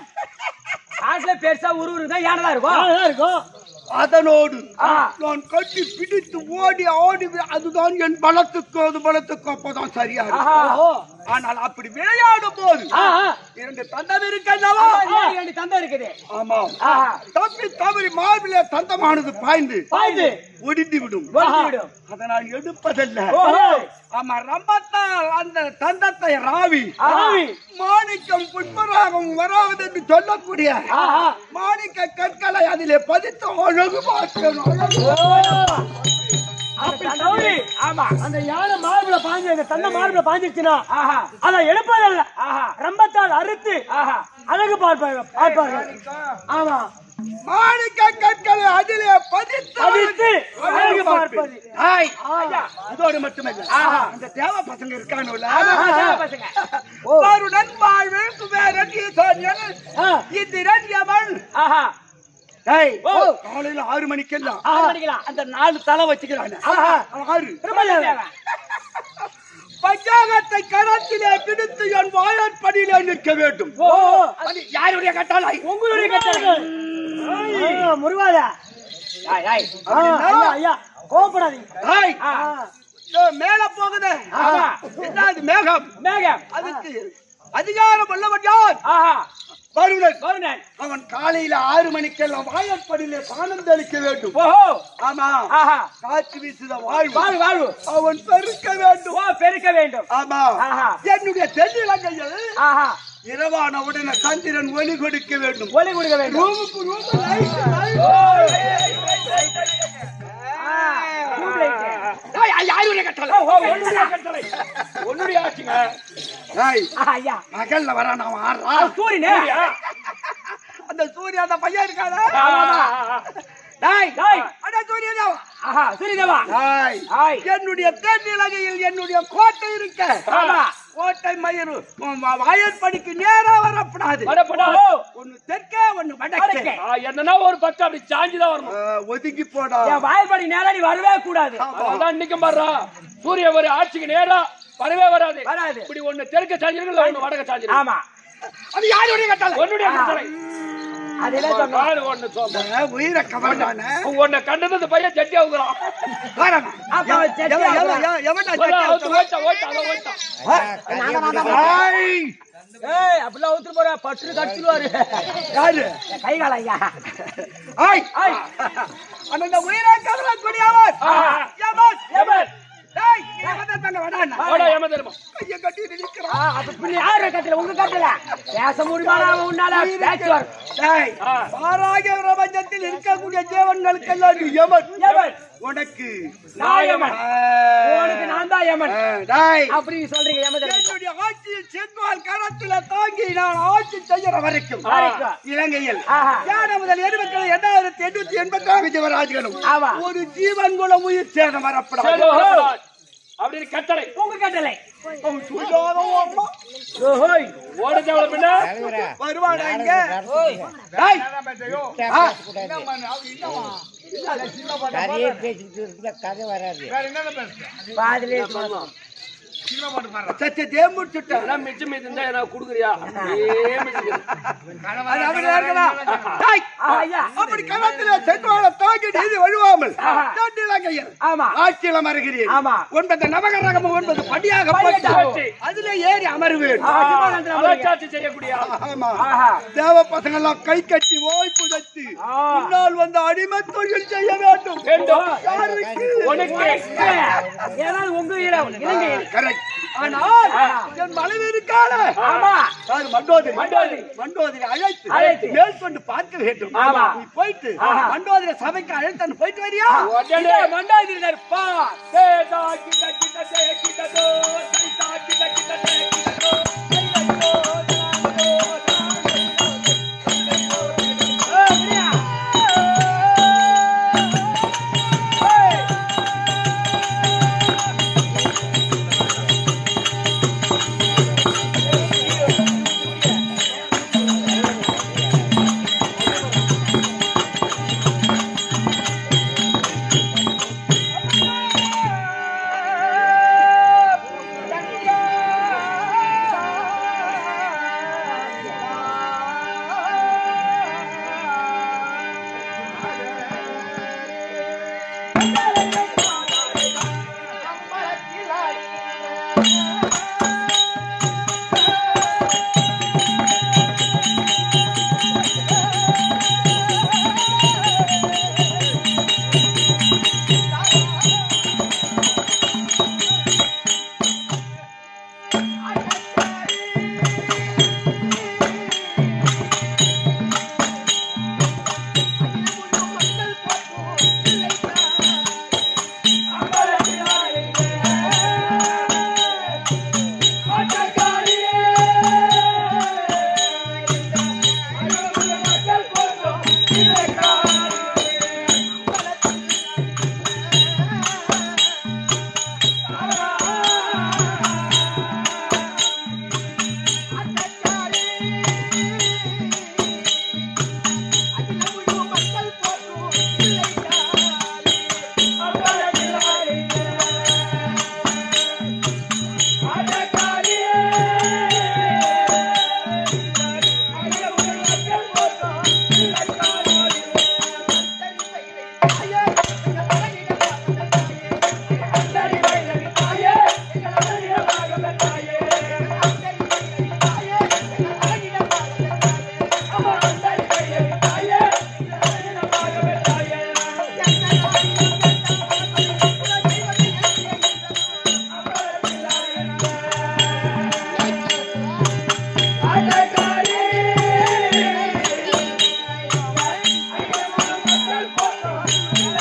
Speaker 2: ஆட்டுல பெருசா உருவுரு தான் யானை தான் இருக்கும் இருக்கும்
Speaker 3: அதனோடு
Speaker 4: ஆ.
Speaker 3: நான் கட்டி பிடித்து ஓடி ஆடி வி- அதுதான் என் பலத்துக்கு அது பலத்துக்கு அப்பதான் சரியா இருக்கும்.
Speaker 4: ஆஹா.
Speaker 3: ஆனால் அப்படி விளையாடும் போது இரண்டு தந்தம் இருக்கல்லவா
Speaker 2: ரெண்டு தந்தை இருக்குது
Speaker 3: ஆமா
Speaker 4: ஆஹா.
Speaker 3: தப்பி தவறி மார்பிலே தந்தமானது பாய்ந்து
Speaker 2: பாய்ந்து
Speaker 3: ஒடிந்து விடும்
Speaker 2: ஒடிந்துவிடும்.
Speaker 3: அதை நான் எடுப்பதல்ல
Speaker 2: ஓஹோ.
Speaker 3: ஆமா ரம்பத்தால் அந்த தந்தத்தை ராவி
Speaker 2: ராவி.
Speaker 3: மாணிக்கம் புஷ்பராகம் வராது என்று சொல்லக்கூடிய
Speaker 2: ஆஹா.
Speaker 3: மாணிக்க கற்களை அதிலே பதித்து அழகு பார்க்கணும் அழகு.
Speaker 2: அப்படி தவறி
Speaker 4: ஆமா
Speaker 2: அந்த யானை மார்புல பாஞ்சு அந்த தந்தை மார்புல பாஞ்சிருச்சுன்னா
Speaker 4: ஆஹா
Speaker 2: அதை எடுப்பதல்ல
Speaker 4: ஆஹா
Speaker 2: ரம்பத்தால் அறுத்து
Speaker 4: ஆஹா
Speaker 2: அழகு பார்ப்பார்கள் பார்ப்பார்கள் ஆமா
Speaker 3: மாணிக்க கற்களை அதிலே பதித்து
Speaker 2: அடித்து அழகு பார்ப்பது
Speaker 3: ஹாய்
Speaker 2: ஆயா.
Speaker 3: அதோடு மட்டுமல்ல
Speaker 4: ஆஹா.
Speaker 3: அந்த தேவ பசங்க இருக்கானுல்ல
Speaker 4: ஆஹா. பசங்க
Speaker 3: வருடன் வாழ்வில் குபேரன் ஈசன் என
Speaker 2: ஆ.
Speaker 3: இந்திரன் யமன்
Speaker 4: ஆஹா
Speaker 3: டேய், காலையில ஆறு மணிக்கெல்லாம்
Speaker 4: ஆறு மணிக்கலாம்
Speaker 3: அந்த நாலு தலை வச்சுக்கிறாங்க
Speaker 2: ஆஹா.
Speaker 3: ஆறு
Speaker 2: ரொம்ப நல்லது.
Speaker 3: பஞ்சாங்கத்தை கரத்திலே பிடித்து என் வாயற்படியிலே நிற்க வேண்டும்
Speaker 2: ஓ
Speaker 3: அது யாருடைய கட்டளை
Speaker 2: உங்களுடைய கட்டளை ஆ, முருகாதா
Speaker 4: ஆய் ஆய்
Speaker 2: ஆ, ஐயா ஐயா கோபப்படாதீங்க
Speaker 3: ஹாய்,
Speaker 2: ஆ.
Speaker 3: இதோ மேல போகுது
Speaker 4: ஆமா.
Speaker 3: என்ன அது மேகம்
Speaker 4: மேகம்
Speaker 3: அதுக்கு அதிகாரம் உள்ளவன் யார்
Speaker 4: ஆஹா
Speaker 3: வருணன்
Speaker 4: வருணன்
Speaker 3: அவன் காலையில ஆறு மணிக்கெல்லாம் வாயற்படியிலே சாணம் தெளிக்க வேண்டும்
Speaker 4: ஓஹோ
Speaker 3: ஆமா
Speaker 4: ஆஹா
Speaker 3: காற்று வீசுத வாழ்வு
Speaker 4: வாழ்வு வாழ்வு
Speaker 3: அவன் பெருக்க வேண்டும்
Speaker 4: ஓ பெருக்க வேண்டும்
Speaker 3: ஆமா
Speaker 4: ஆஹா.
Speaker 3: என்னுடைய தென்னிலங்கையில்
Speaker 4: ஆஹா
Speaker 3: இரவான உடனே சந்திரன் ஒளி கொடுக்க வேண்டும்
Speaker 4: ஒளி கொடுக்க வேண்டும்
Speaker 3: ரூமுக்கு ரூம் லைட் லைட்
Speaker 4: யாருடைய கட்டளை ஓ ஒன்னுடைய கட்டளை ஒன்னுடைய ஆட்சிங்க
Speaker 3: ஏய்,
Speaker 2: ஆ, ஐயா
Speaker 3: பகல்ல வரான் அவன் ஆடுறா
Speaker 2: சூரியனே
Speaker 3: அந்த சூர்யா அந்த பையன் இருக்காதா
Speaker 2: டாய்
Speaker 3: டேய், அட சூரியதேவா
Speaker 2: ஆஹா சூரியதேவா
Speaker 3: டேய்,
Speaker 2: ஹாய்
Speaker 3: என்னுடைய தென்னிலங்கையில் என்னுடைய கோட்டை இருக்க
Speaker 4: ஆமா.
Speaker 3: கோட்டை மயிறு உன் வ- வாயற்படிக்கு நேரா வரப்படாது
Speaker 4: வரப்படா
Speaker 3: ஒண்ணு தெற்கே ஒண்ணு வடக்கே
Speaker 4: என்னன்னா ஒரு பக்கம் அப்படி சாஞ்சுதான் வரணும்
Speaker 3: ஆ, ஒதுங்கி போடா
Speaker 2: என் வாய்ப்படி நேரா நீ வரவே கூடாது
Speaker 4: அதான் இன்னைக்கும் பாடுறா சூரிய ஒரு ஆட்சிக்கு நேரா வரவே வராது
Speaker 2: வராது.
Speaker 4: இப்படி ஒண்ணு தெற்கு சாஞ்சிருக்கு ஒண்ணு வடக்க சாஞ்சிருக்கு
Speaker 2: ஆமா
Speaker 3: அது யாருடைய கட்டளை
Speaker 4: ஒன்னுடைய கட்டளை
Speaker 2: அதெல்லாம் சொன்னோம்
Speaker 4: பாரு ஒண்ணு சொல்றேன்
Speaker 3: இந்த உயிரை கவர்ந்தானே
Speaker 4: உன்னை கண்டது இந்த பையன் ஜட்டி ஆகுறான்
Speaker 3: வரணும்
Speaker 2: அப்ப அவன் செட்டி ஏய் அப்படிலாம் ஊத்துட்டு போற பட்டு கடிச்சிருவாரு
Speaker 3: யாரு
Speaker 2: கை கால ஐயா
Speaker 3: ஆய் அந்த உயிரை கவலை கூடியவர்
Speaker 4: ஆ.
Speaker 3: எவன்?
Speaker 4: எவன்?
Speaker 3: டேய், இவன் அதான் தாங்க வேடாண்ணா.
Speaker 4: வாடா யம தர்மம்
Speaker 3: கையை கட்டிட்டு நிக்கிறான்.
Speaker 2: ஆ, அப்ப பின்ன யாரு கட்டல உங்க கட்டல பேச முடியுமா உன்னால பேச்சுவார்
Speaker 3: டேய்,
Speaker 4: ஆ.
Speaker 3: பாராகிய பிரபஞ்சத்தில் இருக்கக்கூடிய ஜீவன்களுக்கெல்லாம் நீ யமன்.
Speaker 2: யமன்.
Speaker 3: உனக்கு
Speaker 2: நாயமன்
Speaker 3: ஆ.
Speaker 2: உனக்கு நான் தான் யமன்
Speaker 3: ஆ, டேய்,
Speaker 2: அப்படி சொல்றீங்க யமதர்மன்
Speaker 3: என்னுடைய ஆட்சியில் சென்றால் கரத்துல தாங்கி நான் ஆட்சி செய்யற வரைக்கும்
Speaker 2: வரைக்கும்.
Speaker 3: இலங்கையில்
Speaker 2: ஆஹா.
Speaker 3: யானை முதல் எருமக்கள் எண்ணாயிரத்தி எண்ணூத்தி எண்பத்தாறு ஜீவராஜ்களும்
Speaker 2: ஆமா.
Speaker 3: ஒரு ஜீவன் குலம் உயிர் சேதம் வரப்படாது
Speaker 4: சரி, வரப்படாது. அப்படின்னு கட்டளை
Speaker 2: உங்க கட்டளை
Speaker 3: சுஜாதா அம்மா
Speaker 2: ஓஹோய்
Speaker 4: ஓடுச்சு அவளை பின்ன
Speaker 3: வருவாடா இங்க டேய். ஆ.
Speaker 6: கதையே பேசிட்டு இருந்தா கதை வராது
Speaker 2: பாதிலே சொல்லணும்
Speaker 3: சச்ச தேமுச்சுட்டேன்
Speaker 4: எல்லாம் மிச்சம் மீதி இருந்தா எனக்கு கொடுக்குறியா அப்படியே மிச்சம்
Speaker 3: அது அப்படி இருக்கலாம். டேய்.
Speaker 2: ஆ, ஐயா
Speaker 3: அப்படி களத்திலே சென்றால தாங்கி நீதி வழுவாமல்
Speaker 2: ஆஹா.
Speaker 3: நான் இலங்கையில்
Speaker 2: ஆமா
Speaker 3: ஆட்சியில் அமர்கிறேன்
Speaker 2: ஆமா.
Speaker 3: ஒன்பது நவகரகம் ஒன்பது படியாக
Speaker 2: படியாக
Speaker 3: பட்டு அதிலே ஏறி அமருவேன்
Speaker 2: ஆ, சிவானந்தன் அவர்கள்.
Speaker 4: அலட்சாட்சி செய்யக்கூடிய ஆள்.
Speaker 3: ஆமா
Speaker 2: ஆஹா.
Speaker 3: தேவ பசங்க எல்லாம் கை கட்டி ஓய் புதைத்து
Speaker 2: ஆ.
Speaker 3: முன்னால் வந்து அடிமை தொழில் செய்ய வேண்டும்
Speaker 4: வேண்டும்
Speaker 3: யாருக்கு?
Speaker 4: உனக்கு
Speaker 2: ஏதாவது உங்க இடம் இலங்கையில்
Speaker 3: Correct. ஆனால் என் மனைவிற்கான
Speaker 2: ஆமா
Speaker 3: யார் மண்டோதரி
Speaker 2: மண்டோதரி.
Speaker 3: மண்டோதரி அழைத்து
Speaker 2: அழைத்து.
Speaker 3: மேற்கொண்டு பார்க்க வேண்டும்
Speaker 2: ஆமா.
Speaker 3: நீ போயிட்டு
Speaker 2: ஆஹா.
Speaker 3: மண்டோதரி சபைக்கு அழைத்து போயிட்டு வரியா
Speaker 4: உடனே
Speaker 2: மண்டாதிரினர் பா
Speaker 4: சேதா கிட்ட கிட்ட தே கிட்ட தோ சைதா கிட்ட கிட்ட தே கிட்ட தோ
Speaker 3: ஆ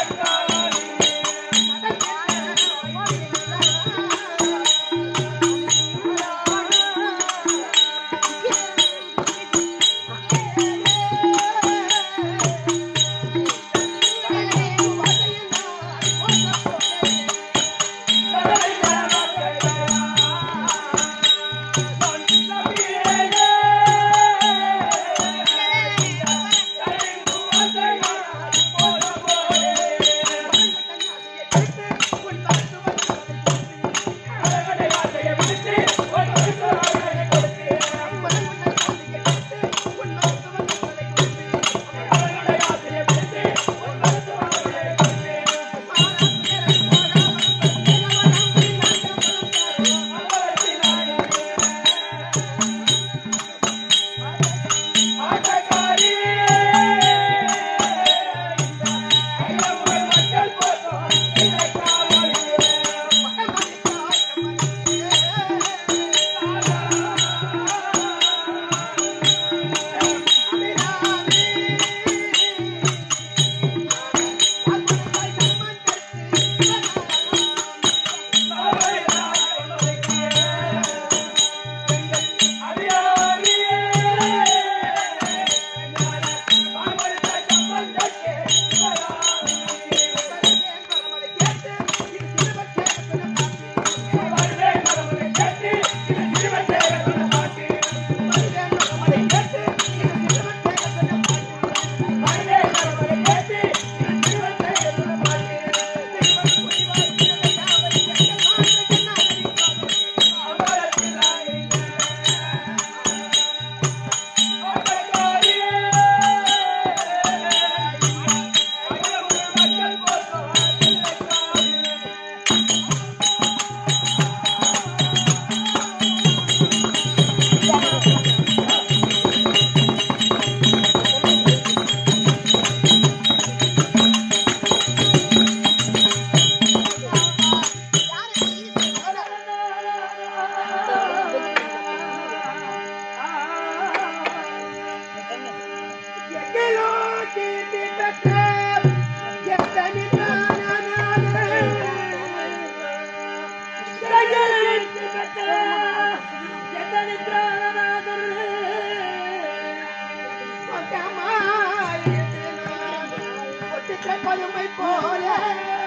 Speaker 3: கொடுமை போல